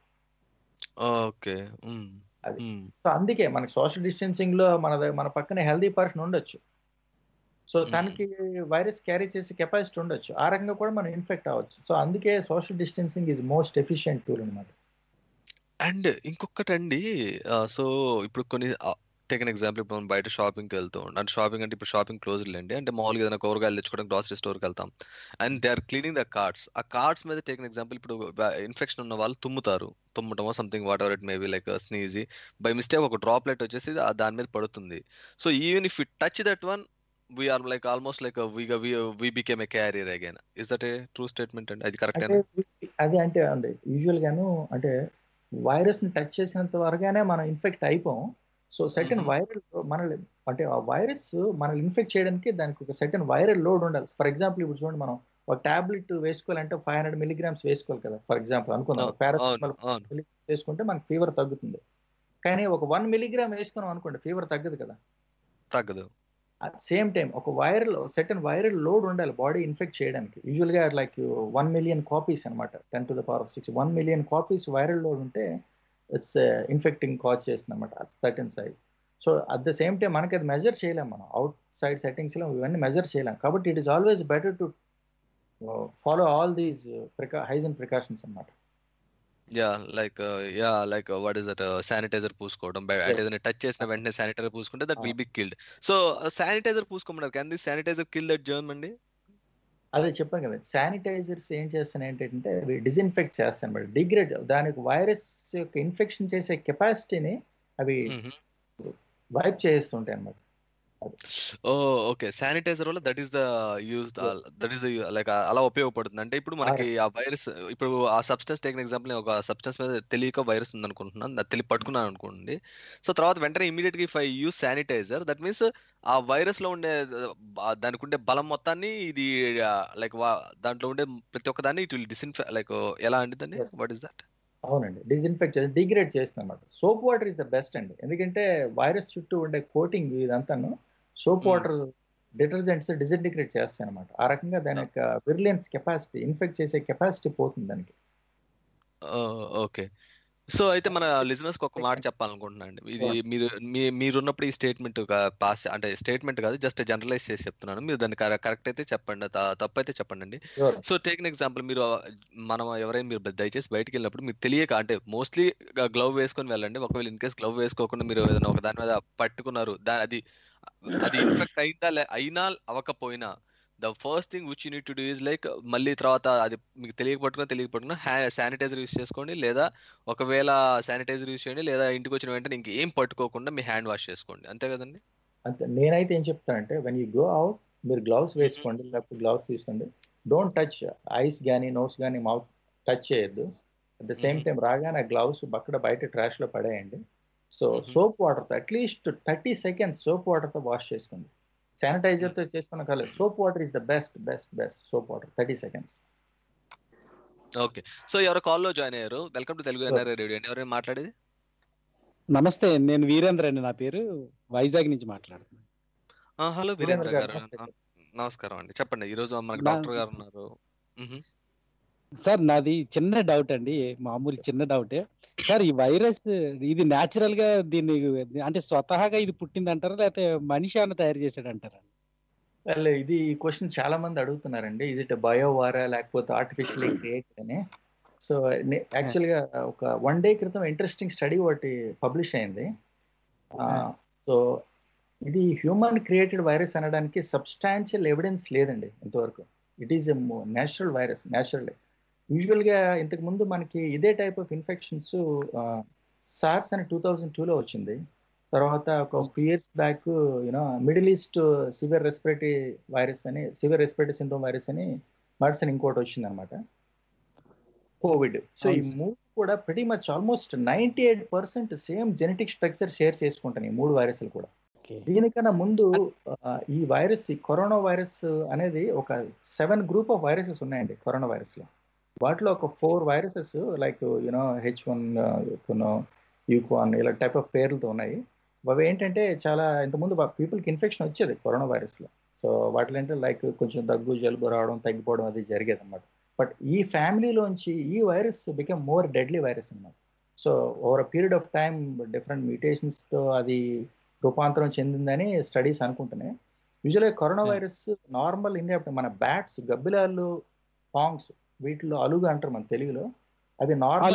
Speaker 1: ఓకే మ్మ్.
Speaker 2: అది.
Speaker 1: మ్మ్.
Speaker 2: సో అందుకే మనకి సోషల్ డిస్టెన్సింగ్ లో మన ద- మన పక్కన హెల్దీ పర్సన్ ఉండొచ్చు సో
Speaker 1: Hmm.
Speaker 2: తనకి వైరస్ క్యారీ చేసే కెపాసిటీ ఉండొచ్చు ఆ రకంగా కూడా మనం ఇన్ఫెక్ట్ అవ్వచ్చు సో అందుకే social distancing is most efficient tool అనమాట
Speaker 1: అండ్ ఇంకొకటండి సో ఇప్పుడు కొన్ని టేక్ అన్ ఎగ్జాంపుల్ ఇప్పుడు మనం బయట షాపింగ్కి వెళ్తూ ఉంటాం అంటే షాపింగ్ అంటే ఇప్పుడు షాపింగ్ క్లోజ్ లేండి అంటే మామూలుగా ఏదైనా కూరగాయలు తెచ్చుకోవడం గ్రాసరీ స్టోర్కి వెళ్తాం and they are cleaning the cards ఆ కార్డ్స్ మీద టేక్ ఎగ్జాంపుల్ ఇప్పుడు ఇన్ఫెక్షన్ ఉన్న వాళ్ళు తుమ్ముతారు తుమ్మటమో something whatever it maybe like sneezy by mistake ఒక డ్రాప్లెట్ వచ్చేసి ఆ దాని మీద పడుతుంది so even if it touch that one we are like almost like we became a carrier again is that a true statement అండి అది correct
Speaker 2: అంటే అది అంటే అండి యూజువల్ గాను అంటే వైరస్ ని టచ్ చేసినంత వరగానే మనం ఇన్ఫెక్ట్ అయిపోం సో సెకండ్
Speaker 1: Mhm.
Speaker 2: వైరల్ మన అంటే ఆ వైరస్ మనల్ని ఇన్ఫెక్ట్ చేయడానికి దానికి ఒక సెకండ్ వైరల్ లోడ్ ఉండాలి ఫర్ ఎగ్జాంపుల్ ఇప్పుడు చూడండి మనం ఒక టాబ్లెట్ వేసుకోవాలంటే ఫైవ్ హండ్రెడ్ మిలీగ్రామ్స్ వేసుకోవాలి కదా ఫర్ ఎగ్జాంపుల్ అనుకుందాం
Speaker 1: అవును
Speaker 2: పారాసిటమాల్
Speaker 1: అవును
Speaker 2: వేసుకుంటే మనకి ఫీవర్ తగ్గుతుంది కానీ ఒక వన్ మిలీగ్రామ్ వేసుకున్నాం అనుకోండి ఫీవర్ తగ్గదు కదా
Speaker 1: తగ్గదు
Speaker 2: అట్ సేమ్ టైం ఒక వైరల్ సెకండ్ వైరల్ లోడ్ ఉండాలి బాడీ ఇన్ఫెక్ట్ చేయడానికి యూజువల్ గా లైక్ వన్ మిలియన్ కాపీస్ అనమాట ten to the power of six one million copies viral load ఉంటే ఇట్స్ ఇన్ఫెక్టింగ్ కాజ్ చేస్తుంది అనమాట certain size so at the same time మనకి అది measure చేయలేం మనం అవుట్ సైడ్ సెట్టింగ్స్ లో ఇవన్నీ మెజర్ చేయలేం కాబట్టి it is always better to follow all these ప్రికా హైజన్ ప్రికాషన్స్ అనమాట
Speaker 1: yeah like yeah like what is that sanitizer పూసుకోవడం బై- అంటే
Speaker 2: Yes.
Speaker 1: ఏదైనా టచ్ చేసిన వెంటనే శానిటైజర్ పూసుకుంటే that
Speaker 2: Ah.
Speaker 1: Will be killed so sanitizer పూసుకోమన్నారు కానీ శానిటైజర్ కిల్ దట్ జర్మ్ అండి
Speaker 2: అదే చెప్పాను కదా శానిటైజర్స్ ఏం చేస్తాయి ఏంటంటే అవి డిజిన్ఫెక్ట్ చేస్తాయి అనమాట డిగ్రేడ్ దానికి వైరస్ యొక్క ఇన్ఫెక్షన్ చేసే కెపాసిటీని అవి వైప్ చేస్తుంటాయి అనమాట
Speaker 1: ఓ ఓకే శానిటైజర్ వల్ల that is the use that is like అలా ఉపయోగపడుతుంది అంటే ఇప్పుడు మనకి ఆ వైరస్ ఇప్పుడు ఆ సబ్స్టెన్స్ టేక్ ఎగ్జాంపుల్ ఒక సబ్స్టెన్స్ మీద తెలియక వైరస్ ఉంది అనుకుంటున్నాను అది తెలియ పట్టుకున్నాను అనుకోండి సో తర్వాత వెంటనే ఇమీడియట్ గా if I use sanitizer that means ఆ వైరస్ లో ఉండే ఆ దానికి ఉండే బలం మొత్తాన్ని ఇది లైక్ దాంట్లో ఉండే ప్రతి ఒక్క దాన్ని ఇట్ విల్ డిస్ఇన్ఫె లైక్ ఎలా అండి దాన్ని
Speaker 2: Yes.
Speaker 1: వాట్ ఇస్ దట్
Speaker 2: అవునండి డిజిన్ఫెక్ట్ చేసి డిగ్రేడ్ చేస్తుంది అనమాట soap water is the best అండి ఎందుకంటే వైరస్ చుట్టూ ఉండే కోటింగ్ ఇదంతాను soap
Speaker 1: Hmm.
Speaker 2: Water detergents disintegrate చేస్తాయి అనమాట ఆ రకంగా దాని యొక్క విరిలియన్స్ కెపాసిటీ ఇన్ఫెక్ట్ చేసే కెపాసిటీ పోతుంది దానికి
Speaker 1: ఓకే సో అయితే మన లిజనర్స్ ఒక మాట చెప్పాలనుకుంటున్నాను అండి ఇది మీరు మీ మీరున్నప్పుడు ఈ స్టేట్మెంట్ పాస్ అంటే స్టేట్మెంట్ కాదు జస్ట్ జనరలైజ్ చేసి చెప్తున్నాను మీరు దాన్ని కరెక్ట్ అయితే చెప్పండి త- తప్పు అయితే చెప్పండి అండి
Speaker 2: Sure.
Speaker 1: సో టేక్ ఎగ్జాంపుల్ మీరు మనం ఎవరైనా మీరు దయచేసి బయటికి వెళ్ళినప్పుడు మీకు తెలియక అంటే మోస్ట్లీ గ్లవ్ వేసుకొని వెళ్ళండి ఒకవేళ ఇన్ కేస్ గ్లవ్ వేసుకోకుండా మీరు ఏదైనా ఒక దాని మీద పట్టుకున్నారు దా అది అది ఇన్ఫెక్ట్ అయిందా లే అయినా అవ్వకపోయినా the first thing which you need to do is like మళ్ళీ తర్వాత అది మీకు తెలియక పట్టుకున్నా తెలియక పట్టుకున్నా హ్యా శానిటైజర్ యూస్ చేసుకోండి లేదా ఒకవేళ శానిటైజర్ యూస్ చేయండి లేదా ఇంటికి వచ్చిన వెంటనే ఇంకేం పట్టుకోకుండా మీ హ్యాండ్ వాష్ చేసుకోండి అంతే కదండి
Speaker 2: అంతే నేనైతే ఏం చెప్తానంటే వెన్ యూ గో అవుట్ మీరు గ్లౌస్ వేసుకోండి లేకపోతే గ్లౌస్ తీసుకోండి డోంట్ టచ్ ఐస్ కానీ నోస్ కానీ మౌత్ టచ్ చేయొద్దు at the same
Speaker 1: Mhm.
Speaker 2: Time రాగానే గ్లౌస్ బక్కడ బయట trash లో పడేయండి సో
Speaker 1: Mhm.
Speaker 2: సోప్ వాటర్తో అట్లీస్ట్ థర్టీ సెకండ్స్ సోప్ వాటర్తో వాష్ చేసుకోండి Sanitizer తో చేసుకున్న కాలేదు soap water is the best best best soap water thirty seconds
Speaker 1: okay so ఎవరో కాల్లో జాయిన్ అయ్యారు welcome to Telugu NRI radio అండి ఎవరైనా మాట్లాడేది
Speaker 6: నమస్తే నేను వీరేంద్ర అండి నా పేరు వైజాగ్ నుంచి మాట్లాడుతున్నాను
Speaker 1: హలో
Speaker 2: వీరేంద్ర
Speaker 1: వీరేంద్ర
Speaker 2: గారు,
Speaker 1: గారు
Speaker 2: నమస్తే.
Speaker 1: ఆ, నమస్కారం అండి చెప్పండి ఈ రోజు మనకి
Speaker 6: నా-
Speaker 1: డాక్టర్ గారు ఉన్నారు మ్హూ.
Speaker 6: సార్ నాది చిన్న డౌట్ అండి మామూలు చిన్న డౌటే సార్ ఈ వైరస్ ఇది న్యాచురల్ గా దీన్ని అంటే స్వతహాగా ఇది పుట్టింది అంటారా లేకపోతే మనిషి అన్న తయారు చేశాడు అంటారా
Speaker 2: well ఇది ఈ క్వశ్చన్ చాలా మంది అడుగుతున్నారండి ఇజ్ ఇట్ బయోవారా లేకపోతే ఆర్టిఫిషియల్ క్రియేట్ అని సో యాక్చువల్ గా ఒక వన్ డే క్రితం ఇంట్రెస్టింగ్ స్టడీ ఒకటి పబ్లిష్ అయింది సో ఇది హ్యూమన్ క్రియేటెడ్ వైరస్ అనడానికి సబ్స్టాన్షియల్ ఎవిడెన్స్ లేదండి ఇంతవరకు it is a natural virus natural యూజువల్గా ఇంతకుముందు మనకి ఇదే టైప్ ఆఫ్ ఇన్ఫెక్షన్స్ సార్స్ అని టూ థౌజండ్ టూలో వచ్చింది తర్వాత ఒక few years back you know middle east severe respiratory virus అని సివియర్ రెస్పిరేటరీ సిండ్రోమ్ వైరస్ అని మెడిసిన్ ఇంకోటి వచ్చింది అనమాట కోవిడ్ సో ఈ మూడు కూడా pretty much almost ninety eight percent same genetic structure share చేసుకుంటాయి ఈ మూడు వైరస్లు కూడా దీనికన్నా ముందు ఈ వైరస్ ఈ కరోనా వైరస్ అనేది ఒక సెవెన్ గ్రూప్ ఆఫ్ వైరసెస్ ఉన్నాయండి కరోనా వైరస్ లో వాటిలో ఒక four viruses like you know H one you know యూకాన్ ఇలా టైప్ ఆఫ్ పేర్లతో ఉన్నాయి అవి ఏంటంటే చాలా ఇంతకుముందు పీపుల్కి ఇన్ఫెక్షన్ వచ్చేది కరోనా వైరస్లో సో వాటిలో అంటే లైక్ కొంచెం దగ్గు జలుబు రావడం తగ్గిపోవడం అది జరిగేది అనమాట బట్ ఈ ఫ్యామిలీలోంచి ఈ virus become more deadly virus అనమాట so over period of time different మ్యూటేషన్స్తో అది రూపాంతరం చెందిందని స్టడీస్ అనుకుంటున్నాయి యూజువల్గా కరోనా వైరస్ నార్మల్ ఇండియా మన బ్యాట్స్ గబ్బిలాలు పాంగ్స్ వీటిలో అలుగు అంటారు మన తెలుగులో అది నార్మల్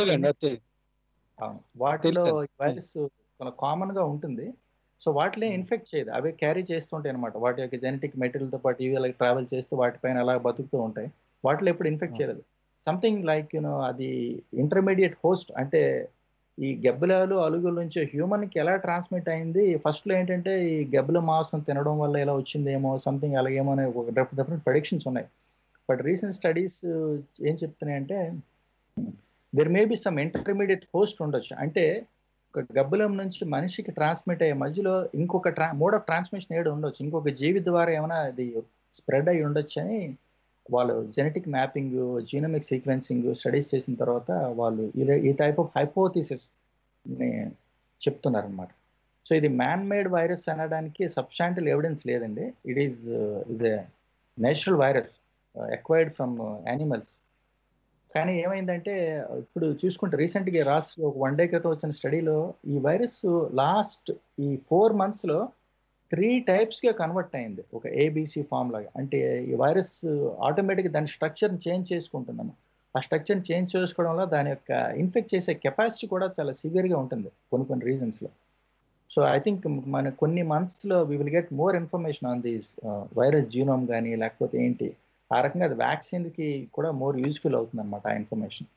Speaker 2: అవును వాటిలో వైరస్ చాలా కామన్ గా ఉంటుంది సో వాటిలో ఇన్ఫెక్ట్ చేయదు అవి క్యారీ చేస్తుంటాయి అనమాట వాటి యొక్క జెనెటిక్ మెటీరియల్తో పాటు ఇవి అలా ట్రావెల్ చేస్తూ వాటిపైన అలా బతుకుతూ ఉంటాయి వాటిలో ఎప్పుడు ఇన్ఫెక్ట్ చేయలేదు సంథింగ్ లైక్ యూనో అది ఇంటర్మీడియట్ హోస్ట్ అంటే ఈ గెబ్బలాలు అలుగుల నుంచి హ్యూమన్కి ఎలా ట్రాన్స్మిట్ అయింది ఫస్ట్లో ఏంటంటే ఈ గెబ్బల మాంసం తినడం వల్ల ఎలా వచ్చిందేమో సంథింగ్ అలాగేమో అనే ఒక డిఫరెంట్ ప్రొడిక్షన్స్ ఉన్నాయి బట్ రీసెంట్ స్టడీస్ ఏం చెప్తున్నాయంటే there may be some intermediate host ఉండొచ్చు అంటే ఒక గబ్బలం నుంచి మనిషికి ట్రాన్స్మిట్ అయ్యే మధ్యలో ఇంకొక ట్రా మోడ్ ఆఫ్ ట్రాన్స్మిషన్ ఏడు ఉండొచ్చు ఇంకొక జీవి ద్వారా ఏమైనా అది స్ప్రెడ్ అయ్యి ఉండొచ్చు అని వాళ్ళు genetic mapping genomic sequencing studies చేసిన తర్వాత వాళ్ళు ఈ టైప్ ఆఫ్ హైపోథిసిస్ చెప్తున్నారనమాట సో ఇది మ్యాన్ మేడ్ వైరస్ అనడానికి సబ్స్టాంటిల్ ఎవిడెన్స్ లేదండి it is is a natural virus acquired from animals కానీ ఏమైందంటే ఇప్పుడు చూసుకుంటే రీసెంట్గా రాస్ ఒక వన్ డే క్రితం వచ్చిన స్టడీలో ఈ వైరస్ లాస్ట్ ఈ ఫోర్ మంత్స్లో త్రీ టైప్స్గా కన్వర్ట్ అయింది ఒక ఏబిసి ఫామ్ లాగా అంటే ఈ వైరస్ ఆటోమేటిక్గా దాని స్ట్రక్చర్ని చేంజ్ చేసుకుంటున్నాము ఆ స్ట్రక్చర్ని చేంజ్ చేసుకోవడం వల్ల దాని యొక్క ఇన్ఫెక్ట్ చేసే కెపాసిటీ కూడా చాలా సివియర్గా ఉంటుంది కొన్ని కొన్ని రీజన్స్లో సో ఐ థింక్ మన కొన్ని మంత్స్లో we will get more information on these virus genome కానీ లేకపోతే ఏంటి ఆ రకంగా అది వ్యాక్సిన్కి కూడా మోర్ యూస్ఫుల్ అవుతుంది అనమాట ఆ ఇన్ఫర్మేషన్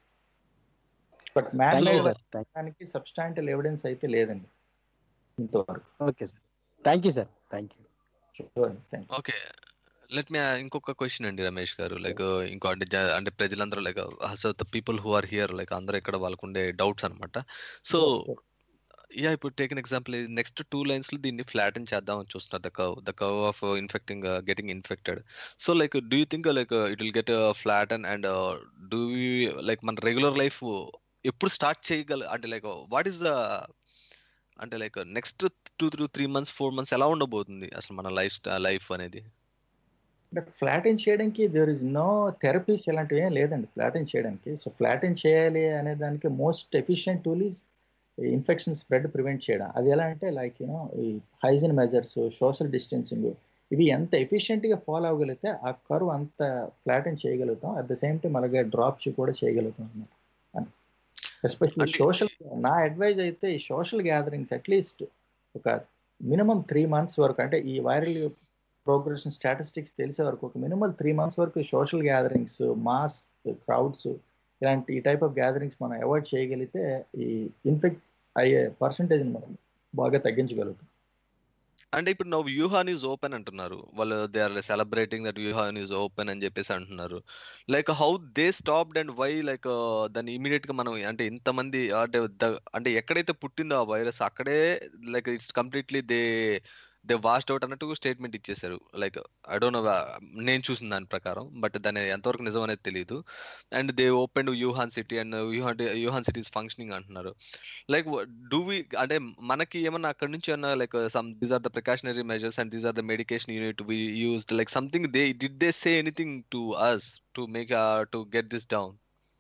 Speaker 2: బట్ మ్యాథ్కి సబ్స్టాంటిల్ ఎవిడెన్స్ అయితే లేదండి ఇంతవరకు
Speaker 6: okay sir thank you sir thank you
Speaker 1: okay let me ఇంకొక క్వశ్చన్ అండి రమేష్ గారు లైక్ ఇంకో అంటే అంటే ప్రజలందరూ like so the people who are here like అందరూ ఇక్కడ వాళ్ళకు ఉండే డౌట్స్ అనమాట సో యా ఇప్పుడు take an example next two lines లో దీన్ని ఫ్లాటన్ చేద్దాం అని చూస్తున్నారు the curve the curve of infecting getting infected so like do you think like it will get flatten and do like మన రెగ్యులర్ లైఫ్ ఎప్పుడు start చేయగల అంటే లైక్ వాట్ ఈస్ ద అంటే like next two three three months four months ఎలా ఉండబోతుంది అసలు మన life life అనేది
Speaker 2: అంటే ఫ్లాటన్ చేయడానికి దేర్ ఇస్ నో థెరపీస్ ఇలాంటివి ఏం లేదండి ఫ్లాటన్ చేయడానికి సో ఫ్లాటన్ చేయాలి అనే దానికి most efficient tool is infection spread prevent చేయడం అది ఎలా అంటే లైక్ యూనో ఈ హైజీన్ మెజర్స్ సోషల్ డిస్టెన్సింగ్ ఇవి ఎంత ఎఫిషియెంట్గా ఫాలో అవ్వగలిగితే ఆ కర్వ్ అంత ఫ్లాటన్ చేయగలుగుతాం అట్ ద సేమ్ టైం అలాగే డ్రాప్స్ కూడా చేయగలుగుతాం అన్నమాట ఎస్పెషల్లీ సోషల్ నా అడ్వైజ్ అయితే ఈ సోషల్ గ్యాదరింగ్స్ అట్లీస్ట్ ఒక మినిమం త్రీ మంత్స్ వరకు అంటే ఈ వైరల్ ప్రోగ్రెషన్ స్టాటిస్టిక్స్ తెలిసే వరకు ఒక మినిమం త్రీ మంత్స్ వరకు సోషల్ గ్యాదరింగ్స్ మాస్ క్రౌడ్స్ ఇలాంటి ఈ టైప్ ఆఫ్ గ్యాదరింగ్స్ మనం అవాయిడ్ చేయగలిగితే ఈ ఇన్ఫెక్ట్ అయ్యే పర్సంటేజ్ మనం బాగా తగ్గించగలుగుతాం
Speaker 1: అంటే ఇప్పుడు నువ్వు వ్యూహాన్ ఈజ్ ఓపెన్ అంటున్నారు వాళ్ళు they are celebrating that Wuhan is open అని చెప్పేసి అంటున్నారు like how they stopped and why like దాన్ని ఇమీడియట్ గా మనం అంటే ఇంతమంది అంటే అంటే ఎక్కడైతే పుట్టిందో ఆ వైరస్ అక్కడే like it's completely they they washed out అన్నట్టు స్టేట్మెంట్ ఇచ్చేసారు లైక్ ఐ డోంట్ నో నేను చూసిన దాని ప్రకారం బట్ దాని ఎంతవరకు నిజం అనేది తెలియదు and they open Wuhan city and Wuhan Wuhan city is functioning అంటున్నారు లైక్ డూ వి అంటే మనకి ఏమన్నా అక్కడ నుంచి ఏమన్నా like some these are the precautionary measures and these are the medication unit we used like something they did they say anything to us to make to get this down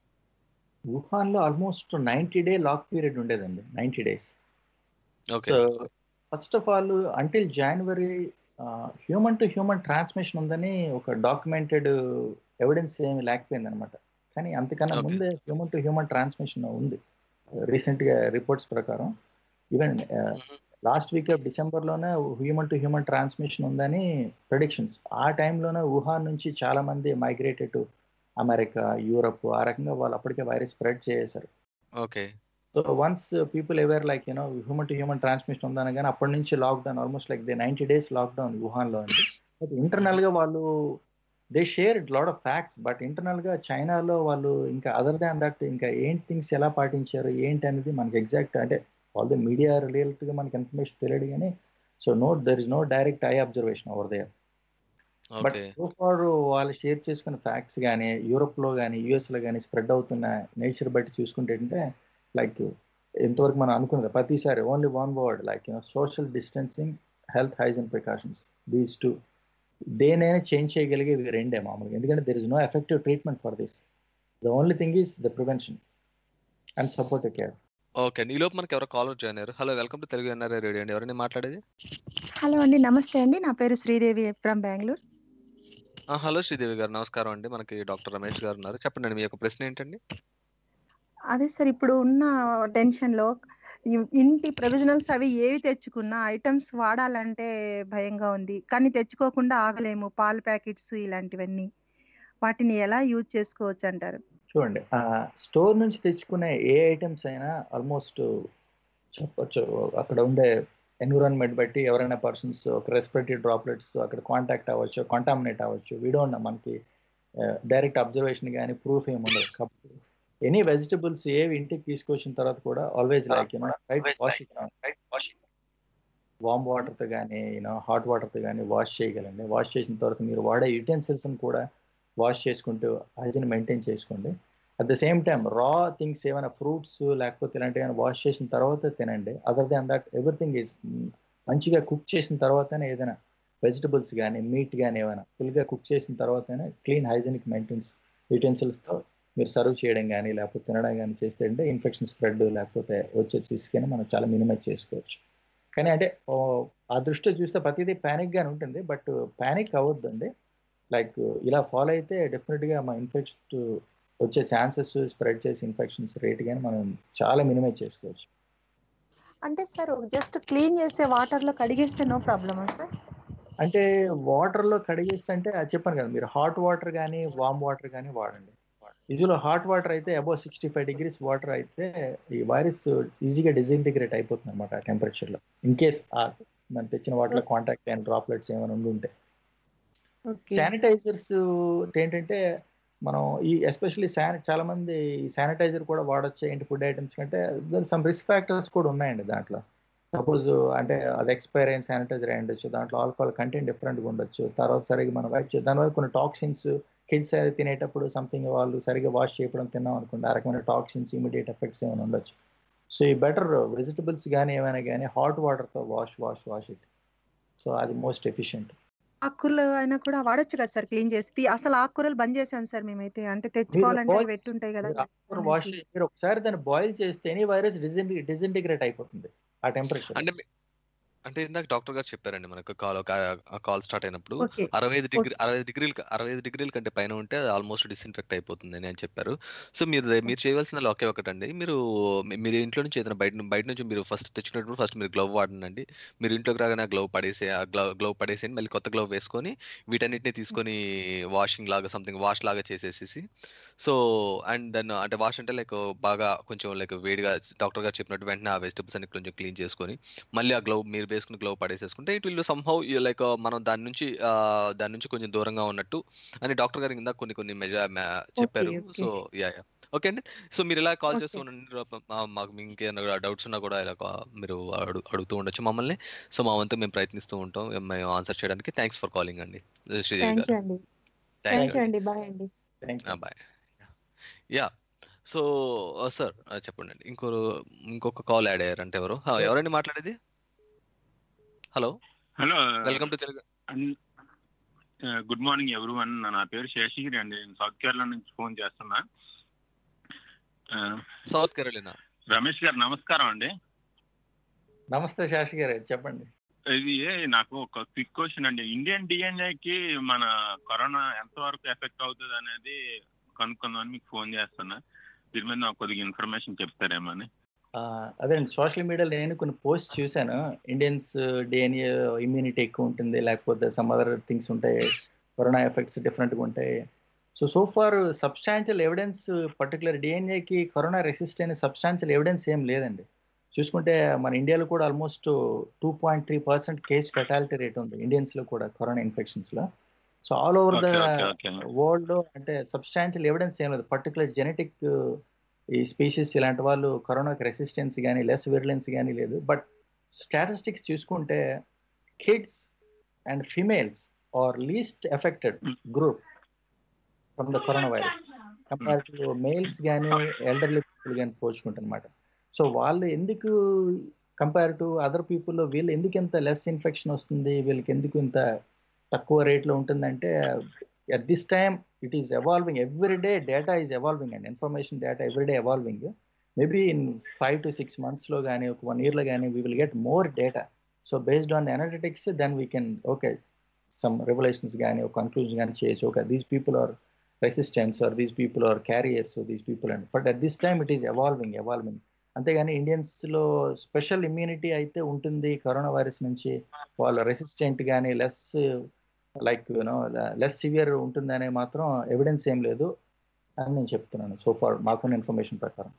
Speaker 2: Wuhan లో almost ninety day lock period ఉండేదండి ninety days
Speaker 1: okay
Speaker 2: first of all until January human to human transmission ఉందని ఒక documented evidence ఏమి లేకపోయింది అనమాట కానీ అంతకన్నా ముందే హ్యూమన్ టు హ్యూమన్ ట్రాన్స్మిషన్ ఉంది రీసెంట్గా రిపోర్ట్స్ ప్రకారం ఈవెన్ లాస్ట్ వీక్ ఆఫ్ డిసెంబర్లోనే హ్యూమన్ టు హ్యూమన్ ట్రాన్స్మిషన్ ఉందని ప్రెడిక్షన్స్ ఆ టైంలోనే వుహాన్ నుంచి చాలా మంది మైగ్రేటెడ్ టు అమెరికా యూరప్ ఆ రకంగా వాళ్ళు అప్పటికే వైరస్ స్ప్రెడ్ చేసేసారు
Speaker 1: okay
Speaker 2: so once people ever like you know human to human transmission ఉందని కానీ అప్పటి నుంచి lockdown almost like they ninety days lockdown వుహాన్లో ఉంది బట్ ఇంటర్నల్గా వాళ్ళు they share lot of facts but ఇంటర్నల్గా చైనాలో వాళ్ళు ఇంకా అదర్ దాన్ దట్ ఇంకా ఏంటి థింగ్స్ ఎలా పాటించారు ఏంటి అనేది మనకి ఎగ్జాక్ట్ అంటే ఆల్ ద మీడియా రిలేటెడ్గా మనకి ఇన్ఫర్మేషన్ తెలియదు కానీ so no there is no direct I observation over there but
Speaker 1: okay
Speaker 2: so far వాళ్ళు షేర్ చేసుకున్న ఫ్యాక్ట్స్ కానీ యూరోప్లో కానీ యూఎస్లో కానీ స్ప్రెడ్ అవుతున్న నేచర్ బట్టి చూసుకుంటే ఏంటంటే లైక్ ఎంతవరకు మనం అనుకున్నది ప్రతిసారి only one word like you know social distancing health hygiene precautions these two దేనైనా చేంజ్ చేయగలిగే ఇవి రెండే మామూలుగా ఎందుకంటే there is no effective treatment for this the only thing is the prevention and support care
Speaker 1: okay అండి ఈ లోపు మనకి ఎవరో కాలర్ జాయిన్ అయ్యారు hello welcome to Telugu NRI radio అండి ఎవరైనా మాట్లాడేది
Speaker 7: హలో అండి నమస్తే అండి నా పేరు శ్రీదేవి ఫ్రమ్ బెంగళూరు
Speaker 1: ఆ, హలో శ్రీదేవి గారు నమస్కారం అండి మనకి డాక్టర్ రమేష్ గారు ఉన్నారు చెప్పండి అండి మీ యొక్క ప్రశ్న ఏంటండి
Speaker 7: అదే సార్ ఇప్పుడు ఉన్న టెన్షన్ లో ఇ- ఇంటి ప్రొవిజనల్స్ అవి ఏవి తెచ్చుకున్నా ఐటమ్స్ వాడాలంటే భయంగా ఉంది కానీ తెచ్చుకోకుండా ఆగలేము పాల ప్యాకెట్స్ ఇలాంటివన్నీ వాటిని ఎలా యూజ్ చేసుకోవచ్చు అంటారు
Speaker 2: చూడండి స్టోర్ నుంచి తెచ్చుకునే ఏ ఐటమ్స్ అయినా ఆల్మోస్ట్ చెప్పొచ్చు అక్కడ ఉండే ఎన్విరాన్మెంట్ బట్టి ఎవరైనా పర్సన్స్ ఒక రెస్పిరేటరీ డ్రాప్లెట్స్ అక్కడ కాంటాక్ట్ అవ్వచ్చు కాంటామినేట్ అవ్వచ్చు వీడోంట్ మనకి డైరెక్ట్ అబ్జర్వేషన్ కానీ ప్రూఫ్ ఏమి ఉండదు కాబట్టి ఎనీ వెజిటబుల్స్ ఏవి ఇంటికి తీసుకొచ్చిన తర్వాత కూడా always like you know right wash warm వాటర్తో కానీ యూనో హాట్ వాటర్తో కానీ వాష్ చేయగలండి వాష్ చేసిన తర్వాత మీరు వాడే యూటెన్సిల్స్ని కూడా వాష్ చేసుకుంటూ హైజీన్ మెయింటైన్ చేసుకోండి at the same time raw things ఏమైనా ఫ్రూట్స్ లేకపోతే ఇలాంటివి ఏమైనా వాష్ చేసిన తర్వాత తినండి other than that everything is మంచిగా కుక్ చేసిన తర్వాతనే ఏదైనా వెజిటబుల్స్ కానీ మీట్ కానీ ఏమైనా ఫుల్గా కుక్ చేసిన తర్వాతనే క్లీన్ హైజీనిక్ మెయింటెన్స్ యూటెన్సిల్స్తో మీరు సర్వ్ చేయడం కానీ లేకపోతే తినడం కానీ చేస్తే అంటే ఇన్ఫెక్షన్ స్ప్రెడ్ లేకపోతే వచ్చే సిస్కని మనం చాలా మినిమైజ్ చేసుకోవచ్చు కానీ అంటే ఓ, ఆ దృష్టిలో చూస్తే ప్రతిదీ ప్యానిక్ గానే ఉంటుంది బట్ ప్యానిక్ అవ్వద్దండి లైక్ ఇలా ఫాలో అయితే డెఫినెట్గా మా ఇన్ఫెక్షన్ వచ్చే ఛాన్సెస్ స్ప్రెడ్ చేసే ఇన్ఫెక్షన్స్ రేట్ కానీ మనం చాలా మినిమైజ్ చేసుకోవచ్చు
Speaker 7: అంటే సార్ జస్ట్ క్లీన్ చేసే వాటర్ లో కడిగేస్తే నో ప్రాబ్లమా సార్
Speaker 2: అంటే వాటర్లో కడిగేస్తే అంటే అది చెప్పాను కదా మీరు హాట్ వాటర్ కానీ వామ్ వాటర్ కానీ వాడండి యూజువల్ హాట్ వాటర్ అయితే above sixty five degrees water అయితే ఈ వైరస్ ఈజీగా డిజింటిగ్రేట్ అయిపోతుంది అనమాట ఆ టెంపరేచర్లో ఇన్ కేస్ మనం తెచ్చిన వాటిలో కాంటాక్ట్ అయిన డ్రాప్లెట్స్ ఏమైనా ఉండి ఉంటే
Speaker 7: ఓకే
Speaker 2: శానిటైజర్స్ ఏంటంటే మనం ఈ ఎస్పెషల్లీ శాని చాలా మంది శానిటైజర్ కూడా వాడొచ్చు ఏంటి ఫుడ్ ఐటమ్స్ కంటే సమ్ రిస్క్ ఫ్యాక్టర్స్ కూడా ఉన్నాయండి దాంట్లో సపోజ్ అంటే అది ఎక్స్పైర్ అయిన శానిటైజర్ అయి ఉండొచ్చు దాంట్లో ఆల్కహాల్ కంటెంట్ డిఫరెంట్గా ఉండొచ్చు తర్వాత సరిగ్గా మనం వైట్ దానివల్ల కొన్ని టాక్సిన్స్ కిడ్స్ తినేటప్పుడు సంథింగ్ వాళ్ళు సరిగ్గా వాష్ చేయడం తిన్నాం అనుకోండి ఆ రకమైన టాక్సిన్స్ ఇమీడియట్ ఎఫెక్ట్స్ ఏమైనా ఉండొచ్చు సో ఈ బెటర్ వెజిటబుల్స్ కానీ ఏమైనా కానీ హాట్ వాటర్తో wash wash wash it so అది మోస్ట్ ఎఫిషియంట్
Speaker 7: ఆకుకూరలు అయినా కూడా వాడొచ్చు కదా సార్ క్లీన్ చేసి తీ- అసలు ఆకుకూరలు బంద్ చేశాం సార్ మేమైతే అంటే తెచ్చుకోవాలంటే
Speaker 2: boil
Speaker 7: అవి పెట్టుంటాయి కదా
Speaker 2: వాష్ మీరు ఒకసారి దాన్ని బాయిల్ చేస్తే ఎనీ వైరస్ డిజింటి డిజింటిగ్రేట్ అయిపోతుంది ఆ టెంపరేచర్
Speaker 1: అంటే మీ- అంటే ఇందాక డాక్టర్ గారు చెప్పారండి మనకు కాల్ కాల్ స్టార్ట్ అయినప్పుడు
Speaker 7: ఓకే
Speaker 1: అరవై ఐదు డిగ్రీ అరవై ఐదు డిగ్రీలు అరవై ఐదు డిగ్రీల కంటే పైన ఉంటే అది ఆల్మోస్ట్ డిస్ఇన్ఫెక్ట్ అయిపోతుంది అని చెప్పారు సో మీరు మీరు చేయవలసిన ఒకే ఒకటండి మీరు మీ- మీరు ఇంట్లో నుంచి ఏదైనా బయట బయట నుంచి మీరు ఫస్ట్ తెచ్చుకున్నప్పుడు ఫస్ట్ మీరు గ్లవ్ వాడండి మీరు ఇంట్లోకి రాగానే ఆ గ్లవ్ పడేసి ఆ గ్లవ్ గ్లవ్ పడేసేయండి మళ్ళీ కొత్త గ్లవ్ వేసుకొని వీటన్నిటిని తీసుకొని వాషింగ్ లాగా సంథింగ్ వాష్ లాగా చేసేసేసి సో అండ్ దెన్ అంటే వాష్ అంటే లైక్ బాగా కొంచెం లైక్ వేడిగా డాక్టర్ గారు చెప్పినట్టు వెంటనే ఆ వెజిటబుల్స్ అన్ని కొంచెం క్లీన్ చేసుకొని మళ్ళీ ఆ గ్లవ్ మీరు వేసుకుని గ్లవ్ పడేసేసుకుంటే ఇట్ విల్ సంహౌ లైక్ మనం దాని నుంచి ఆ, దాని నుంచి కొంచెం దూరంగా ఉన్నట్టు అని డాక్టర్ గారు ఇందాక కొన్ని కొన్ని మెజర్ చెప్పారు
Speaker 7: okay.
Speaker 1: So yeah yeah okay అండి సో మీరు ఇలా కాల్ చేస్తూ
Speaker 7: Okay.
Speaker 1: ఉండండి రా- మా- మాకు మీ ఇంకేమైనా డౌట్స్ ఉన్నా కూడా ఇలా కా- మీరు అడుగు అడుగుతూ ఉండొచ్చు మమ్మల్ని సో మా వంతు మేము ప్రయత్నిస్తూ ఉంటాం మేము ఆన్సర్ చేయడానికి థ్యాంక్స్ ఫర్ కాలింగ్ అండి శ్రీదేవి
Speaker 7: థ్యాంక్
Speaker 1: గారు
Speaker 7: యూ అండి
Speaker 1: థ్యాంక్
Speaker 7: థ్యాంక్
Speaker 1: యూ
Speaker 7: యూ అండి బాయ్ అండి
Speaker 2: thank you
Speaker 1: bye yeah so sir చెప్పండి అండి ఇంకో ఇంకొక కాల్ యాడ్ అయ్యారంటే ఎవరు ఆ, ఎవరండి మాట్లాడేది hello
Speaker 8: hello
Speaker 1: welcome to Telugu
Speaker 8: good morning ఎవరు వన్ నా పేరు శేషగిరి అండి నేను సౌత్ కేరళ నుంచి ఫోన్ చేస్తున్నా ఆ,
Speaker 1: సౌత్ కేరళనా
Speaker 8: రమేష్ గారు నమస్కారం అండి
Speaker 2: నమస్తే శాషి గారు చెప్పండి
Speaker 8: ఇది నాకు ఒక క్విక్ క్వశ్చన్ అండి ఇండియన్ డిఎన్ఏకి మన కరోనా ఎంతవరకు ఎఫెక్ట్ అవుతుంది అనేది కనుక్కుందామని మీకు ఫోన్ చేస్తున్నా దీని మీద నాకు కొద్దిగా ఇన్ఫర్మేషన్ చెప్తారేమో అని
Speaker 2: అదే అండి సోషల్ మీడియాలో నేను కొన్ని పోస్ట్ చూశాను ఇండియన్స్ డిఎన్ఏ ఇమ్యూనిటీ ఎక్కువ ఉంటుంది లేకపోతే సమ్ అదర్ థింగ్స్ ఉంటాయి కరోనా ఎఫెక్ట్స్ డిఫరెంట్గా ఉంటాయి so so far substantial evidence particular డిఎన్ఏకి కరోనా రెసిస్ట్ అయిన సబ్స్టాన్షియల్ ఎవిడెన్స్ ఏం లేదండి చూసుకుంటే మన ఇండియాలో కూడా almost two point three percent case fatality rate ఉంది ఇండియన్స్లో కూడా కరోనా ఇన్ఫెక్షన్స్లో so all over the world అంటే సబ్స్టాన్షియల్ ఎవిడెన్స్ ఏం లేదు పర్టికులర్ జెనెటిక్ ఈ స్పీషీస్ ఇలాంటి వాళ్ళు కరోనాకి రెసిస్టెన్స్ కానీ లెస్ విరిలెన్స్ కానీ లేదు బట్ స్టాటిస్టిక్స్ చూసుకుంటే kids and females are least affected group from the corona virus compare to males కానీ ఎల్డర్లీ పీపుల్ కానీ పోల్చుకుంటారనమాట సో వాళ్ళు ఎందుకు కంపేర్ టు అదర్ పీపుల్లో వీళ్ళు ఎందుకు ఇంత లెస్ ఇన్ఫెక్షన్ వస్తుంది వీళ్ళకి ఎందుకు ఇంత తక్కువ రేట్లో ఉంటుందంటే at this time it is evolving every day data is evolving and information data every day evolving maybe in five to six మంత్స్లో కానీ ఒక వన్ ఇయర్లో కానీ we will get more data so based on analytics then we can okay some revolutions కానీ ఒక conclusion కానీ చేయొచ్చు okay these people are resistance are these people are carriers these people and but at this time it is evolving evolving అంతేగాని ఇండియన్స్లో special immunity అయితే ఉంటుంది corona virus నుంచి వాళ్ళు రెసిస్టెంట్ కానీ less like you know less severe ఉంటుందనే మాత్రం evidence ఏం లేదు అని నేను చెప్తున్నాను సో ఫార్ మాకున్న ఇన్ఫర్మేషన్ ప్రకారం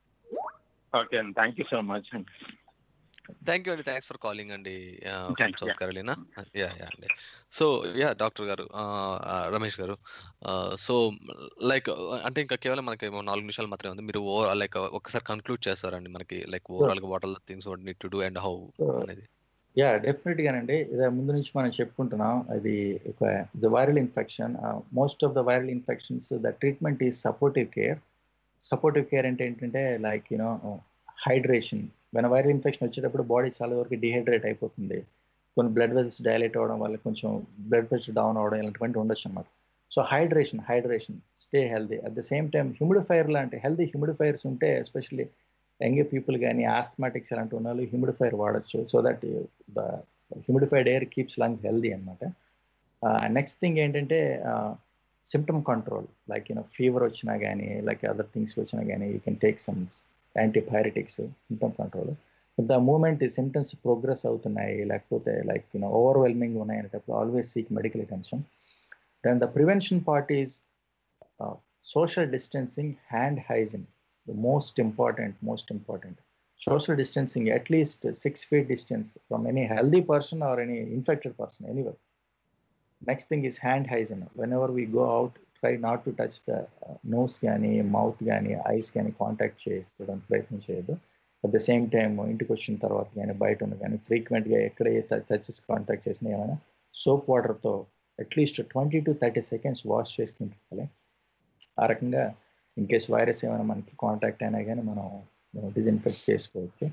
Speaker 8: ఓకే అండి థ్యాంక్ యూ సో మచ్ అండి
Speaker 1: థ్యాంక్ యూ అండి థ్యాంక్స్ ఫర్ కాలింగ్ అండి
Speaker 8: Thank you,
Speaker 1: south
Speaker 8: yeah.
Speaker 1: Carolina yeah yeah అండి సో యా డాక్టర్ గారు రమేష్ గారు సో లైక్ అంటే ఇంకా కేవలం మనకి ఏమో నాలుగు నిమిషాలు మాత్రమే ఉంది మీరు లైక్ ఒకసారి కన్క్లూడ్ చేస్తారండి మనకి లైక్ ఓవరాల్ గా what are things what need to do and how అనేది
Speaker 2: యా డెఫినెట్ గానండి ఇదే ముందు నుంచి మనం చెప్పుకుంటున్నాం అది ఒక the viral infection most of the viral infections the treatment is supportive care supportive care అంటే ఏంటంటే లైక్ యూనో హైడ్రేషన్ మన వైరల్ ఇన్ఫెక్షన్ వచ్చేటప్పుడు బాడీ చాలా వరకు డిహైడ్రేట్ అయిపోతుంది కొన్ని బ్లడ్ వెల్స్ డైలేట్ అవ్వడం వల్ల కొంచెం బ్లడ్ ప్రెషర్ డౌన్ అవ్వడం ఇలాంటివంటి ఉండొచ్చు అన్నమాట so hydration hydration stay healthy at the same time humidifier లాంటి హెల్దీ హ్యూమిడిఫైర్స్ ఉంటే ఎస్పెషల్లీ యంగ్ పీపుల్ కానీ ఆస్థమాటిక్స్ అలాంటి ఉన్న వాళ్ళు హ్యూమిడిఫైర్ వాడచ్చు so that the humidified air keeps lung healthy అనమాట నెక్స్ట్ థింగ్ ఏంటంటే symptom control like you know fever వచ్చినా కానీ లైక్ అదర్ థింగ్స్ వచ్చినా కానీ you can take some antibiotics symptom control the moment symptoms progress అవుతున్నాయి లేకపోతే లైక్ యూనో ఓవర్వెల్మింగ్ ఉన్నాయి అనేటప్పుడు always seek medical attention then the prevention part is social distancing hand hygiene the most important, most important. Social distancing, at least six feet distance from any healthy person or any infected person, anywhere. Next thing is hand hygiene. Whenever we go out, try not to touch the uh, nose కానీ mouth కానీ eyes కానీ contact చేసుకోవడానికి ప్రయత్నం చేయదు at the same time ఇంటికి వచ్చిన తర్వాత కానీ బయట ఉన్న కానీ ఫ్రీక్వెంట్గా ఎక్కడ ఏ టచెస్ కాంటాక్ట్ చేసినా ఏమైనా సోప్ వాటర్తో at least twenty to thirty seconds wash చేసుకుంటుండాలి ఆ రకంగా ఇన్ కేస్ వైరస్ ఏమైనా మనకి కాంటాక్ట్ అయినా కానీ మనం డిజిన్ఫెక్ట్ చేసుకోవచ్చు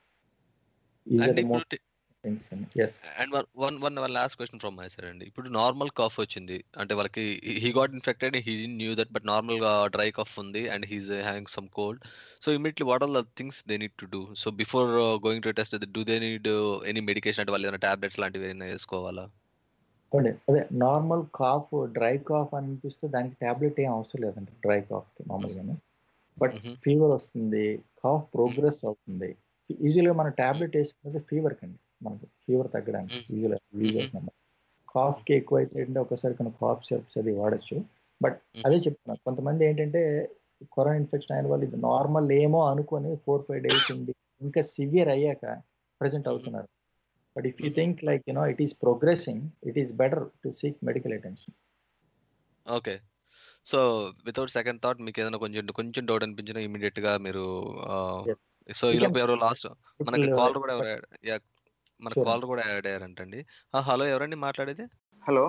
Speaker 1: అండ్ ఇప్పుడు
Speaker 2: yes
Speaker 1: and one one one last question from my side అండి ఇప్పుడు నార్మల్ కాఫ్ వచ్చింది అంటే వాళ్ళకి he got infected he knew that but normal గా డ్రై కాఫ్ ఉంది and he's having some cold so immediately what are the things they need to do so before going to test do they need any medication అంటే వాళ్ళు ఏదైనా tablets లాంటివి ఏమైనా వేసుకోవాలా
Speaker 2: అదే అదే నార్మల్ కాఫ్ డ్రై కాఫ్ అని అనిపిస్తే దానికి టాబ్లెట్ ఏం అవసరం లేదండి డ్రై కాఫ్కి మామూలుగానే బట్ ఫీవర్ వస్తుంది కాఫ్ ప్రోగ్రెస్ అవుతుంది యూజువల్గా మనం టాబ్లెట్ వేసుకున్నది ఫీవర్ కండి మనకి ఫీవర్ తగ్గడానికి యూజువల్ యూజ్ అవుతుంది కాఫ్కి ఎక్కువైతే ఏంటంటే ఒకసారి కొన్ని కాఫ్ సిరప్స్ అది వాడచ్చు బట్ అదే చెప్తున్నా కొంతమంది ఏంటంటే కరోనా ఇన్ఫెక్షన్ అయిన వాళ్ళు ఇది నార్మల్ ఏమో అనుకొని ఫోర్ ఫైవ్ డేస్ ఉంది ఇంకా సివియర్ అయ్యాక ప్రజెంట్ అవుతున్నారు but if you think like you know it is progressing it is better to seek medical attention
Speaker 1: okay so without second thought మీకు ఏదైనా కొంచెం కొంచెం డౌట్ అనిపించినా ఇమీడియట్ గా మీరు సో ఈలోపు ఎవరో లాస్ట్ మనకి కాలర్ కూడా ఎవరు మన కాలర్ కూడా యాడ్ అయ్యారంటండి హలో ఎవరండి మాట్లాడేది
Speaker 9: హలో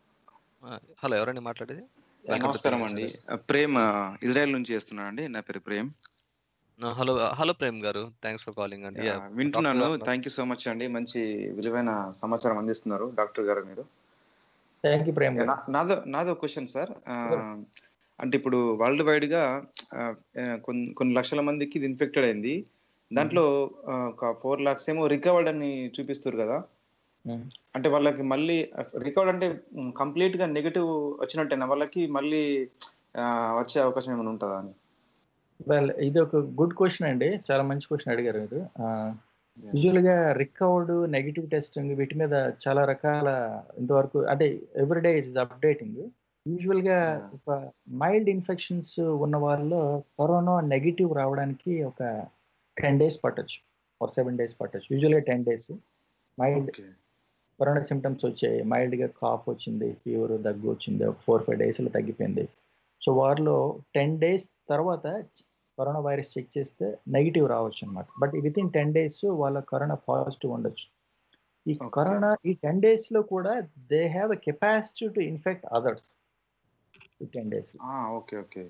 Speaker 1: హలో ఎవరండి మాట్లాడేది
Speaker 9: నమస్కారం అండి ప్రేమ్ ఇజ్రాయెల్ నుంచి చేస్తున్నాను అండి నా పేరు ప్రేమ్
Speaker 1: హలో హలో ప్రేమ్ గారు థ్యాంక్స్ ఫర్ కాలింగ్ అండి
Speaker 9: వింటున్నాను థ్యాంక్ యూ సో మచ్ అండి మంచి విలువైన సమాచారం అందిస్తున్నారు డాక్టర్ గారు మీరు
Speaker 2: థ్యాంక్ యూ ప్రేమ్
Speaker 9: నాదో నాదో క్వశ్చన్ సార్ అంటే ఇప్పుడు వరల్డ్ వైడ్ గా కొన్ని కొన్ని లక్షల మందికి ఇది ఇన్ఫెక్టెడ్ అయింది దాంట్లో ఒక ఫోర్ లాక్స్ ఏమో రికవర్డ్ అని చూపిస్తారు కదా అంటే వాళ్ళకి మళ్ళీ రికవర్డ్ అంటే కంప్లీట్ గా నెగటివ్ వచ్చినట్టేనా వాళ్ళకి మళ్ళీ వచ్చే అవకాశం ఏమైనా ఉంటుందా అని
Speaker 2: వెల్ ఇది ఒక గుడ్ క్వశ్చన్ అండి చాలా మంచి క్వశ్చన్ అడిగారు మీరు యూజువల్ గా రికవర్డ్ నెగిటివ్ టెస్టింగ్ వీటి మీద చాలా రకాల ఇంతవరకు అంటే ఎవ్రీడే ఇట్స్ అప్డేటింగ్ యూజువల్ గా ఒక మైల్డ్ ఇన్ఫెక్షన్స్ ఉన్న వాళ్ళలో కరోనా నెగిటివ్ రావడానికి ఒక టెన్ డేస్ పట్టొచ్చు ఒక సెవెన్ డేస్ పట్టొచ్చు యూజువల్ గా ten days mild corona symptoms వచ్చాయి మైల్డ్ గా కాఫ్ వచ్చింది ఫీవర్ దగ్గు వచ్చింది ఒక ఫోర్ ఫైవ్ డేస్ లో తగ్గిపోయింది సో వారిలో టెన్ డేస్ తర్వాత కరోనా వైరస్ చెక్ చేస్తే నెగిటివ్ రావచ్చు అనమాట but with in ten days వాళ్ళ కరోనా పాజిటివ్ ఉండొచ్చు ఈ కరోనా ఈ టెన్ డేస్ లో కూడా they have a capacity to infect others ఈ ten days
Speaker 9: okay okay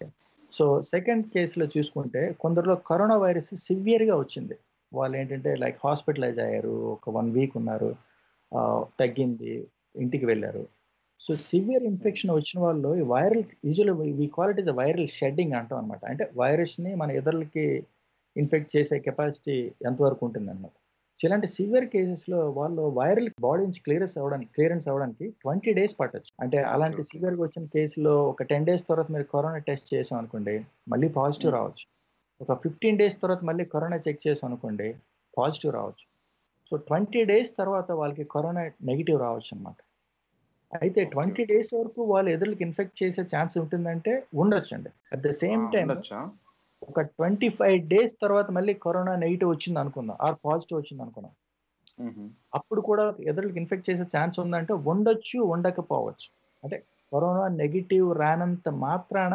Speaker 2: so second కేసులో చూసుకుంటే కొందరిలో కరోనా వైరస్ సివియర్ గా వచ్చింది వాళ్ళు ఏంటంటే లైక్ హాస్పిటలైజ్ అయ్యారు ఒక వన్ వీక్ ఉన్నారు ఆ, తగ్గింది ఇంటికి వెళ్ళారు సో సివియర్ ఇన్ఫెక్షన్ వచ్చిన వాళ్ళు ఈ viral usual we call it is viral shedding అంటాం అనమాట అంటే వైరస్ ని మన ఇతరులకి ఇన్ఫెక్ట్ చేసే కెపాసిటీ ఎంతవరకు ఉంటుంది అనమాట ఇలాంటి సివియర్ కేసెస్ లో వాళ్ళు వైరల్ బాడీ నుంచి క్లియరెన్స్ అవ్వడానికి క్లియరెన్స్ అవ్వడానికి ట్వంటీ డేస్ పట్టచ్చు అంటే అలాంటి సివియర్ గా వచ్చిన కేసులో ఒక టెన్ డేస్ తర్వాత మీరు కరోనా టెస్ట్ చేసాం అనుకోండి మళ్ళీ పాజిటివ్ రావచ్చు ఒక ఫిఫ్టీన్ డేస్ తర్వాత మళ్ళీ కరోనా చెక్ చేసాం అనుకోండి పాజిటివ్ రావచ్చు సో ట్వంటీ డేస్ తర్వాత వాళ్ళకి కరోనా నెగిటివ్ రావచ్చు అనమాట అయితే ట్వంటీ డేస్ వరకు వాళ్ళు ఎదురుకి ఇన్ఫెక్ట్ చేసే ఛాన్స్ ఉంటుందంటే ఉండొచ్చు అండి అట్ ద సేమ్ టైం
Speaker 9: ఉండొచ్చా
Speaker 2: ఒక ట్వంటీ ఫైవ్ డేస్ తర్వాత మళ్ళీ కరోనా నెగిటివ్ వచ్చింది అనుకుందాం ఆర్ పాజిటివ్ వచ్చింది అనుకుందాం అప్పుడు కూడా ఎదురుకి ఇన్ఫెక్ట్ చేసే ఛాన్స్ ఉందంటే ఉండొచ్చు ఉండకపోవచ్చు అంటే కరోనా నెగిటివ్ రానంత మాత్రాన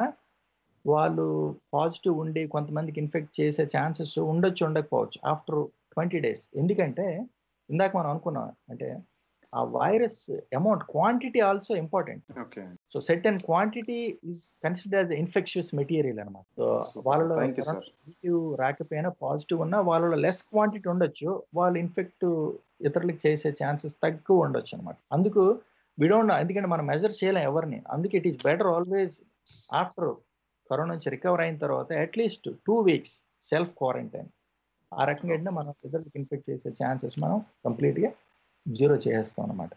Speaker 2: వాళ్ళు పాజిటివ్ ఉండి కొంతమందికి ఇన్ఫెక్ట్ చేసే ఛాన్సెస్ ఉండొచ్చు ఉండకపోవచ్చు ఆఫ్టర్ ట్వంటీ డేస్ ఎందుకంటే ఇందాక మనం అనుకున్నాం అంటే ఆ virus amount quantity also important
Speaker 9: okay
Speaker 2: so set and quantity is consider as infectious material అనమాట సో వాళ్ళలో
Speaker 9: థ్యాంక్ యూ సార్
Speaker 2: నెగిటివ్ రాకపోయినా పాజిటివ్ ఉన్నా వాళ్ళలో లెస్ క్వాంటిటీ ఉండొచ్చు వాళ్ళు ఇన్ఫెక్ట్ ఇతరులకు చేసే ఛాన్సెస్ తక్కువ ఉండొచ్చు అనమాట అందుకు విడోంట్ ఎందుకంటే మనం మెజర్ చేయలేం ఎవరిని అందుకే it is better always after corona నుంచి రికవర్ అయిన తర్వాత at least two weeks self quarantine ఆ రకంగా ఏంటంటే మనం ఇతరులకు ఇన్ఫెక్ట్ చేసే ఛాన్సెస్ మనం కంప్లీట్గా జీరో చేసేస్తాం అనమాట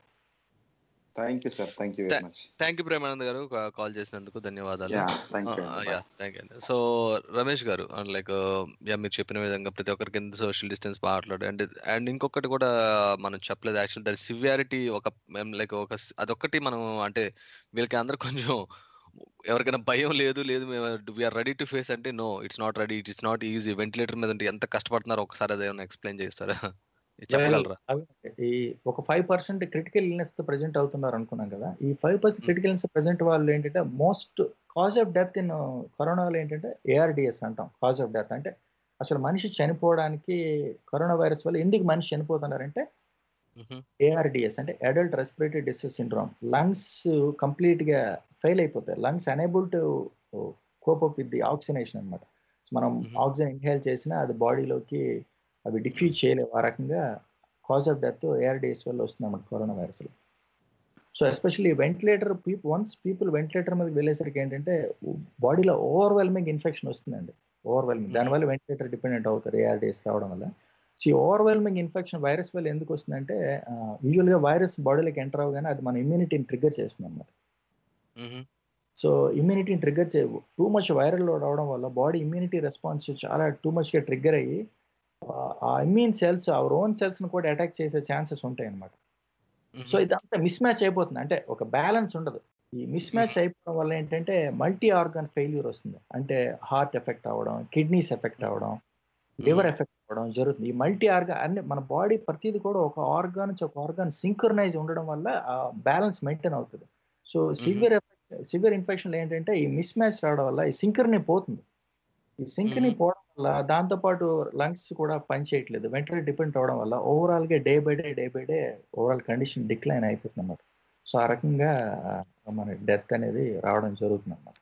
Speaker 9: thank you sir thank you very much
Speaker 1: thank you Premanand గారు కాల్ చేసినందుకు ధన్యవాదాలు
Speaker 9: Yeah, thank you.
Speaker 1: Yeah thank you so Ramesh గారు లైక్ యా మీరు చెప్పిన విధంగా ప్రతి ఒక్కరికి సోషల్ డిస్టెన్స్ మాట్లాడు అండ్ అండ్ ఇంకొకటి కూడా మనం చెప్పలేదు యాక్చువల్ దాని సివియారిటీ ఒక లైక్ ఒక అదొక్కటి మనం అంటే వీళ్ళకి అందరు కొంచెం ఎవరికైనా భయం లేదు లేదు మేము వీఆర్ రెడీ టు ఫేస్ అంటే no it's not ready it's not easy ventilator మీద ఉంటే ఎంత కష్టపడుతున్నారో ఒకసారి అదేమన్నా ఎక్స్ప్లెయిన్ చేస్తారా చెప్పగలరా
Speaker 2: ఈ ఒక ఫైవ్ పర్సెంట్ క్రిటికల్ ఇల్నెస్ తో ప్రెజెంట్ అవుతున్నారు అనుకున్నాం కదా ఈ five percent critical illness present వాళ్ళు ఏంటంటే most cause of death in కరోనాలో ఏంటంటే ఏఆర్డిఎస్ అంటాం కాజ్ ఆఫ్ డెత్ అంటే అసలు మనిషి చనిపోవడానికి కరోనా వైరస్ వల్ల ఎందుకు మనిషి చనిపోతున్నారంటే ఏఆర్డిఎస్ అంటే adult respiratory disease syndrome lungs complete గా ఫెయిల్ అయిపోతాయి lungs unable to cope up with the oxygenation అనమాట మనం ఆక్సిజన్ ఇన్హేల్ చేసినా అది బాడీలోకి అవి డిఫ్యూజ్ చేయలేవు ఆ రకంగా కాజ్ ఆఫ్ డెత్ ఏఆర్డిఎస్ వల్ల వస్తుంది అన్నమాట corona virus so especially ventilator people once people ventilator మీద వెళ్ళేసరికి ఏంటంటే బాడీలో ఓవర్వెల్మింగ్ ఇన్ఫెక్షన్ వస్తుందండి ఓవర్వెల్మింగ్ దానివల్ల వెంటిలేటర్ డిపెండెంట్ అవుతారు ఏఆర్డిఎస్ రావడం వల్ల సో ఈ ఓవర్వెల్మింగ్ ఇన్ఫెక్షన్ వైరస్ వల్ల ఎందుకు వస్తుందంటే యూజువల్గా వైరస్ బాడీలోకి ఎంటర్ అవగానే అది మన ఇమ్యూనిటీని ట్రిగ్గర్ చేస్తుంది అన్నమాట సో ఇమ్యూనిటీని ట్రిగ్గర్ చే టూ మచ్ వైరల్ లోడ్ అవడం వల్ల బాడీ ఇమ్యూనిటీ రెస్పాన్స్ చాలా టూ మచ్గా ట్రిగ్గర్ అయ్యి ఆ ఇమ్యూన్ సెల్స్ అవర్ ఓన్ సెల్స్ని కూడా అటాక్ చేసే ఛాన్సెస్ ఉంటాయి అనమాట సో ఇదంతా మిస్ మ్యాచ్ అయిపోతుంది అంటే ఒక బ్యాలెన్స్ ఉండదు ఈ మిస్ మ్యాచ్ అయిపోవడం వల్ల ఏంటంటే మల్టీ ఆర్గాన్ ఫెయిల్యూర్ వస్తుంది అంటే హార్ట్ ఎఫెక్ట్ అవ్వడం కిడ్నీస్ ఎఫెక్ట్ అవ్వడం లివర్ ఎఫెక్ట్ అవ్వడం జరుగుతుంది ఈ మల్టీ ఆర్గాన్ అన్ని మన బాడీ ప్రతిది కూడా ఒక ఆర్గాన్ నుంచి ఒక ఆర్గాన్ సింక్రనైజ్ ఉండడం వల్ల ఆ బ్యాలెన్స్ మెయింటైన్ అవుతుంది సో సివియర్ సివియర్ ఇన్ఫెక్షన్ ఏంటంటే ఈ మిస్ మ్యాచ్ రావడం వల్ల ఈ సింకర్ని పోతుంది ఈ సింక్ని పోవడం వల్ల దాంతోపాటు లంగ్స్ కూడా పనిచేయట్లేదు వెంటనే డిపెండ్ అవడం వల్ల ఓవరాల్ గా day by day day by day overall condition decline అయిపోతుంది అన్నమాట సో ఆ రకంగా మన డెత్ అనేది రావడం జరుగుతుంది అన్నమాట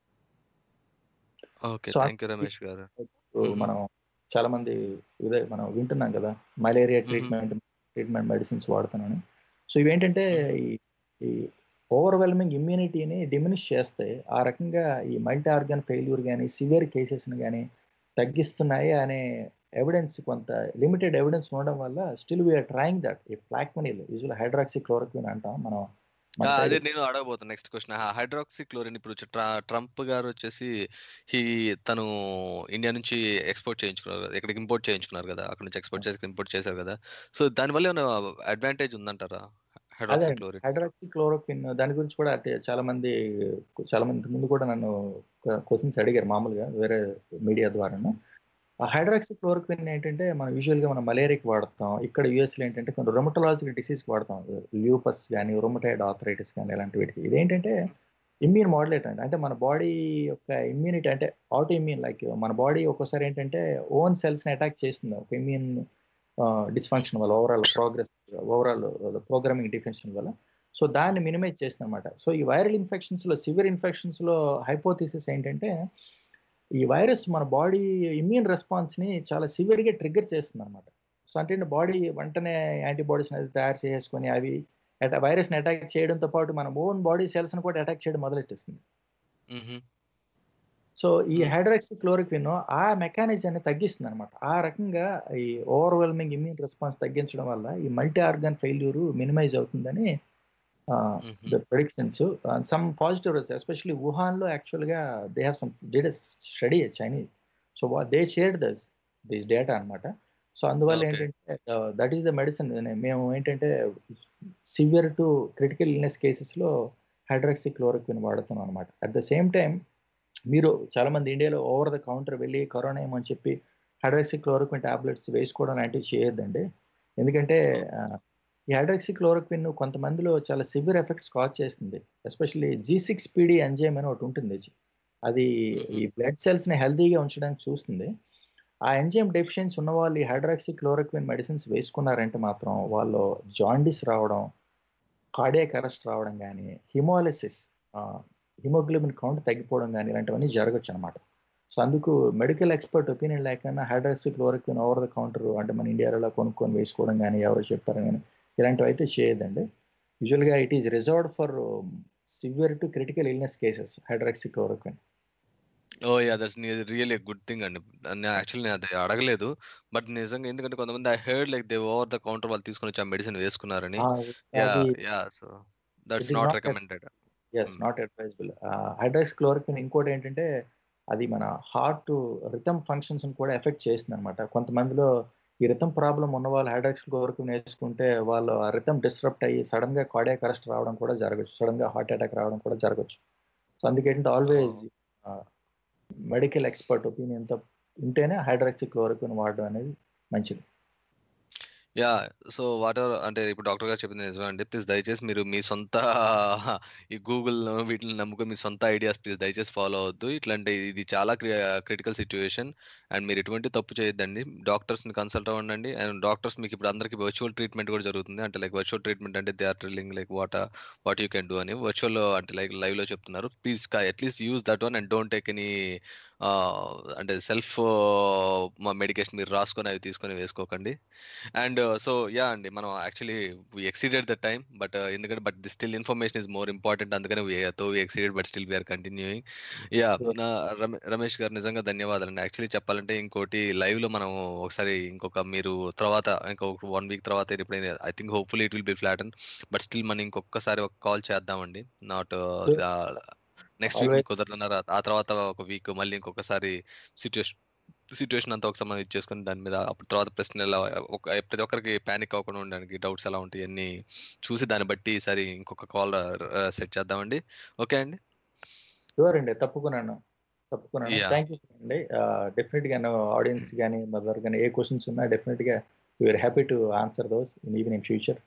Speaker 1: ఓకే థ్యాంక్ యూ రమేష్ గారు
Speaker 2: మనం చాలా మంది ఇదే మనం వింటున్నాం కదా మలేరియా ట్రీట్మెంట్ ట్రీట్మెంట్ మెడిసిన్స్ వాడుతున్నాను సో ఇవేంటంటే ఈ ఓవర్వెల్మింగ్ ఇమ్యూనిటీని డిమినిష్ చేస్తే ఆ రకంగా ఈ మల్టీ ఆర్గన్ ఫెయిల్యూర్ కానీ సివియర్ కేసెస్ని కానీ తగ్గిస్తున్నాయి అనే ఎవిడెన్స్ కొంత లిమిటెడ్ ఎవిడెన్స్ ఉండడం వల్ల స్టిల్ వీఆర్ ట్రయింగ్ దట్ ఈ ప్లాక్మనీల్ యూజువల్ హైడ్రాక్సీ క్లోరోక్విన్ అంటాం మనం మన
Speaker 1: ఆ, అదే
Speaker 2: side-
Speaker 1: నేను అడగబోతున్నా నెక్స్ట్ క్వశ్చన్ హైడ్రాక్సీ క్లోరిన్ ఇప్పుడు వచ్చి ట్ర- ట్రంప్ గారు వచ్చేసి హీ తను ఇండియా నుంచి ఎక్స్పోర్ట్ చేయించుకున్నారు కదా ఇక్కడికి ఇంపోర్ట్ చేయించుకున్నారు కదా అక్కడ నుంచి ఎక్స్పోర్ట్ చేసి ఇంపోర్ట్ చేశారు కదా సో దానివల్ల ఏమైనా అడ్వాంటేజ్ ఉందంటారా
Speaker 2: అదే
Speaker 1: హైడ్రాక్సీ క్లోరిన్
Speaker 2: హైడ్రాక్సీ క్లోరోక్విన్ దాని గురించి కూడా అంటే చాలా మంది చాలా మంది ముందు కూడా నన్ను క్వశ్చన్స్ అడిగారు మామూలుగా వేరే మీడియా ద్వారాను ఆ హైడ్రాక్సీ క్లోరోక్విన్ ఏంటంటే మనం యూజువల్గా మనం మలేరియాకి వాడతాం ఇక్కడ యూఎస్లో ఏంటంటే కొన్ని రొమటలాజికల్ డిసీజ్కి వాడతాం ల్యూపస్ కానీ రొమటైడ్ ఆథరైటిస్ కానీ ఇలాంటి వీటికి ఇదేంటంటే ఇమ్యూన్ మాడ్యులేటర్ అంటే అంటే మన బాడీ యొక్క ఇమ్యూనిటీ అంటే ఆటో ఇమ్యూన్ లైక్ మన బాడీ ఒక్కోసారి ఏంటంటే ఓన్ సెల్స్ని అటాక్ చేస్తుంది ఒక ఇమ్యూన్ డిస్ఫంక్షన్ వల్ల ఓవరాల్ ప్రోగ్రెస్ ఓవరాల్ ప్రోగ్రామింగ్ డిఫెన్షన్ వల్ల సో దాన్ని మినిమైజ్ చేస్తుంది అనమాట సో ఈ వైరల్ ఇన్ఫెక్షన్స్లో సివియర్ ఇన్ఫెక్షన్స్లో హైపోథిసిస్ ఏంటంటే ఈ వైరస్ మన బాడీ ఇమ్యూన్ రెస్పాన్స్ని చాలా సివియర్గా ట్రిగ్గర్ చేస్తుంది అనమాట సో అంటే బాడీ వెంటనే యాంటీబాడీస్ అనేది తయారు చేసుకొని అవి వైరస్ని అటాక్ చేయడంతో పాటు మన ఓన్ బాడీ సెల్స్ని కూడా అటాక్ చేయడం మొదలెట్టేస్తుంది సో ఈ హైడ్రాక్సీ క్లోరిక్విన్ ఆ మెకానిజాన్ని తగ్గిస్తుంది అనమాట ఆ రకంగా ఈ ఓవర్వెల్మింగ్ ఇమ్యూన్ రెస్పాన్స్ తగ్గించడం వల్ల ఈ మల్టీ ఆర్గాన్ ఫెయిల్యూర్ మినిమైజ్ అవుతుందని the predictions some positive results especially వుహాన్లో యాక్చువల్గా they have some data study Chinese so they shared thus this data అనమాట సో అందువల్ల
Speaker 1: Okay.
Speaker 2: ఏంటంటే దట్ ఈస్ ద మెడిసిన్ మేము ఏంటంటే సివియర్ టు క్రిటికల్ ఇల్నెస్ కేసెస్లో hydroxychloroquine వాడుతున్నాం అనమాట అట్ ద సేమ్ టైం మీరు చాలా మంది ఇండియాలో ఓవర్ ద కౌంటర్ వెళ్ళి కరోనా ఏమని చెప్పి హైడ్రాక్సీ క్లోరోక్విన్ టాబ్లెట్స్ వేసుకోవడం లాంటివి చేయొద్దండి ఎందుకంటే ఆ, ఈ హైడ్రాక్సీ క్లోరోక్విన్ కొంతమందిలో చాలా సివియర్ ఎఫెక్ట్స్ కాజ్ చేస్తుంది especially G six PD enzyme అని ఒకటి ఉంటుంది అది ఈ బ్లడ్ సెల్స్ని హెల్తీగా ఉంచడానికి చూస్తుంది ఆ ఎంజైమ్ డెఫిషియన్స్ ఉన్న వాళ్ళు ఈ హైడ్రాక్సీ క్లోరోక్విన్ మెడిసిన్స్ వేసుకున్నారంటే మాత్రం వాళ్ళు జాండిస్ రావడం కార్డియాక్ అరెస్ట్ రావడం కానీ హిమోలిసిస్ హిమోగ్లోబిన్ కౌంట్ తగ్గిపోవడం కానీ ఇలాంటివన్నీ జరగచ్చు అనమాట సో అందుకు మెడికల్ ఎక్స్పర్ట్ ఒపీనియన్ లేకుండా hydroxychloroquine over the counter అంటే మన ఇండియాలో కొనుక్కొని వేసుకోవడం కానీ ఎవరో చెప్పారు కానీ ఇలాంటివి అయితే చేయదండి యూజువల్గా it is reserved for severe to critical illness cases hydroxychloroquine
Speaker 1: oh yeah that's really good thing అండి యాక్చువల్లీ నేను అది అడగలేదు బట్ నిజంగా ఎందుకంటే కొంతమంది I heard like they over the counter వాళ్ళు తీసుకొని వచ్చి ఆ మెడిసిన్ వేసుకున్నారని యా
Speaker 2: అది
Speaker 1: yeah so that's
Speaker 2: is
Speaker 1: not
Speaker 2: not a-
Speaker 1: recommended
Speaker 2: is not advisable hydroxychloroquine ఇంకోటి ఏంటంటే అది మన హార్ట్ రిథమ్ ఫంక్షన్స్ కూడా ఎఫెక్ట్ చేస్తుంది అనమాట కొంతమందిలో ఈ రిథమ్ ప్రాబ్లం ఉన్న వాళ్ళు హైడ్రాక్స్ క్లోరోక్విన్ వేసుకుంటే వాళ్ళు ఆ రిథమ్ డిస్టర్బ్ అయ్యి సడన్ గా కార్డియాక్ అరెస్ట్ రావడం కూడా జరగచ్చు సడన్ గా హార్ట్ అటాక్ రావడం కూడా జరగచ్చు సో అందుకేంటంటే ఆల్వేస్ మెడికల్ ఎక్స్పర్ట్ ఒపీనియన్తో ఉంటేనే హైడ్రాక్సీ క్లోరోక్విన్ వాడడం అనేది మంచిది
Speaker 1: యా సో వాట్ ఎవర్ అంటే ఇప్పుడు డాక్టర్ గారు చెప్పింది నిజమే అండి ప్లీజ్ దయచేసి మీరు మీ సొంత ఈ గూగుల్ వీటిని నమ్ముకొని మీ సొంత ఐడియాస్ ప్లీజ్ దయచేసి ఫాలో అవద్దు ఇట్లాంటి ఇది చాలా క్రిటికల్ సిచ్యువేషన్ అండ్ మీరు ఎటువంటి తప్పు చేయొద్దండి డాక్టర్స్ ని కన్సల్ట్ అవ్వండి అండ్ డాక్టర్స్ మీకు ఇప్పుడు అందరికి వర్చువల్ ట్రీట్మెంట్ కూడా జరుగుతుంది అంటే లైక్ వర్చువల్ ట్రీట్మెంట్ అంటే they are thrilling like what what you can do అని వర్చువల్ అంటే లైక్ లైవ్ లో చెప్తున్నారు please at least use that one and don't take any అంటే సెల్ఫ్ మెడికేషన్ మీరు రాసుకొని అవి తీసుకొని వేసుకోకండి అండ్ సో యా అండి మనం actually we exceeded the time but ఎందుకంటే but the still information is more important అందుకని though we exceeded but still we're continuing yeah Ramesh garu నిజంగా ధన్యవాదాలు అండి యాక్చువల్లీ చెప్పాలంటే ఇంకోటి లైవ్ లో మనం ఒకసారి ఇంకొక మీరు తర్వాత ఇంకొక వన్ వీక్ తర్వాత ఎప్పుడైనా I think hopefully it will be flat and but still మనం ఇంకొకసారి ఒక కాల్ చేద్దామండి నాట్ నెక్స్ట్ వీక్
Speaker 2: Always.
Speaker 1: కుదరదన్నారు ఆ తర్వాత ఒక వీక్ మళ్ళీ ఇంకొకసారి సిచ్యువేషన్ సిచ్యువేషన్ అంతా ఒకసారి మనం ఇచ్చేసుకుని దాని మీద అప్పుడు తర్వాత ప్రశ్నలు ఎలా ఒక ప్రతి ఒక్కరికి ప్యానిక్ అవ్వకుండా ఉండడానికి డౌట్స్ ఎలా ఉంటాయి అన్ని చూసి దాన్ని బట్టి ఈసారి ఇంకొక కాల్ సెట్ చేద్దామండి ఓకే అండి
Speaker 2: షూర్ అండి తప్పుకున్నాను తప్పుకున్నాను
Speaker 1: Yeah.
Speaker 2: థ్యాంక్ యూ అండి డెఫినెట్ గా ఆడియన్స్ కానీ మదర్ కానీ ఏ క్వశ్చన్స్ ఉన్నా డెఫినెట్ గా we're happy to answer those in even in future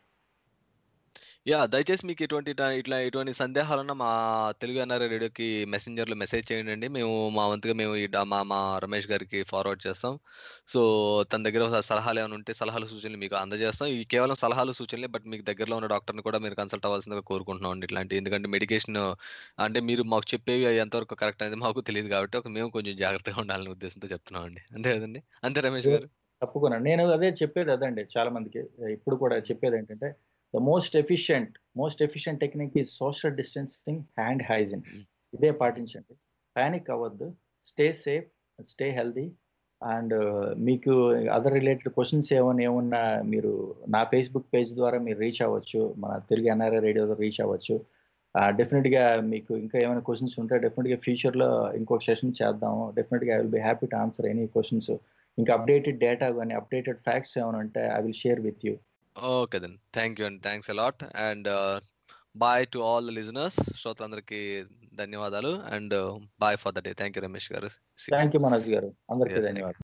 Speaker 1: yeah దయచేసి మీకు ఇటువంటి ఇట- ఇట్లా ఇటువంటి సందేహాలున్న మా తెలుగు ఎన్ఆర్ఐ రేడియోకి మెసెంజర్ లో మెసేజ్ చేయండి అండి మేము మా వంతుగా మేము ఈ డా- మా మా రమేష్ గారికి ఫార్వర్డ్ చేస్తాం సో తన దగ్గర ఒక సలహాలు ఏమైనా ఉంటే సలహాలు సూచనలు మీకు అందజేస్తాం ఈ కేవలం సలహాలు సూచనలే బట్ మీకు దగ్గరలో ఉన్న డాక్టర్ని కూడా మీరు కన్సల్ట్ అవ్వాల్సిందిగా కోరుకుంటున్నాం అండి ఇట్లాంటి ఎందుకంటే మెడికేషన్ అంటే మీరు మాకు చెప్పేవి అవి ఎంతవరకు కరెక్ట్ అనేది మాకు తెలియదు కాబట్టి ఒక మేము కొంచెం జాగ్రత్తగా ఉండాలనే ఉద్దేశంతో చెప్తున్నాం అండి అంతే కదండి అంతే రమేష్ గారు
Speaker 2: తప్పుకున్నాను నేను అదే చెప్పేది అదండి చాలా మందికి ఇప్పుడు కూడా చెప్పేది ఏంటంటే the most efficient most efficient technique ఈ సోషల్ డిస్టెన్సింగ్ హ్యాండ్ హైజిన్ ఇదే పాటించండి ప్యానిక్ అవ్వద్దు stay safe stay healthy and మీకు అదర్ రిలేటెడ్ క్వశ్చన్స్ ఏమైనా ఏమన్నా మీరు నా ఫేస్బుక్ పేజ్ ద్వారా మీరు రీచ్ అవ్వచ్చు మన తెలుగు ఎన్ఆర్ఐ రేడియో రీచ్ అవ్వచ్చు డెఫినెట్గా మీకు ఇంకా ఏమైనా క్వశ్చన్స్ ఉంటే డెఫినెట్గా ఫ్యూచర్లో ఇంకొక సెషన్ చేద్దాము డెఫినెట్గా I will be happy to answer any questions ఇంకా అప్డేటెడ్ డేటా కానీ అప్డేటెడ్ ఫ్యాక్ట్స్ ఏమైనా ఉంటే I will share with you
Speaker 1: okay then thank you and thanks a lot and bye to all the listeners శ్రోతలందరికీ ధన్యవాదాలు and bye for the day thank you Ramesh garu
Speaker 2: thank you Manoj గారు అందరికీ ధన్యవాదాలు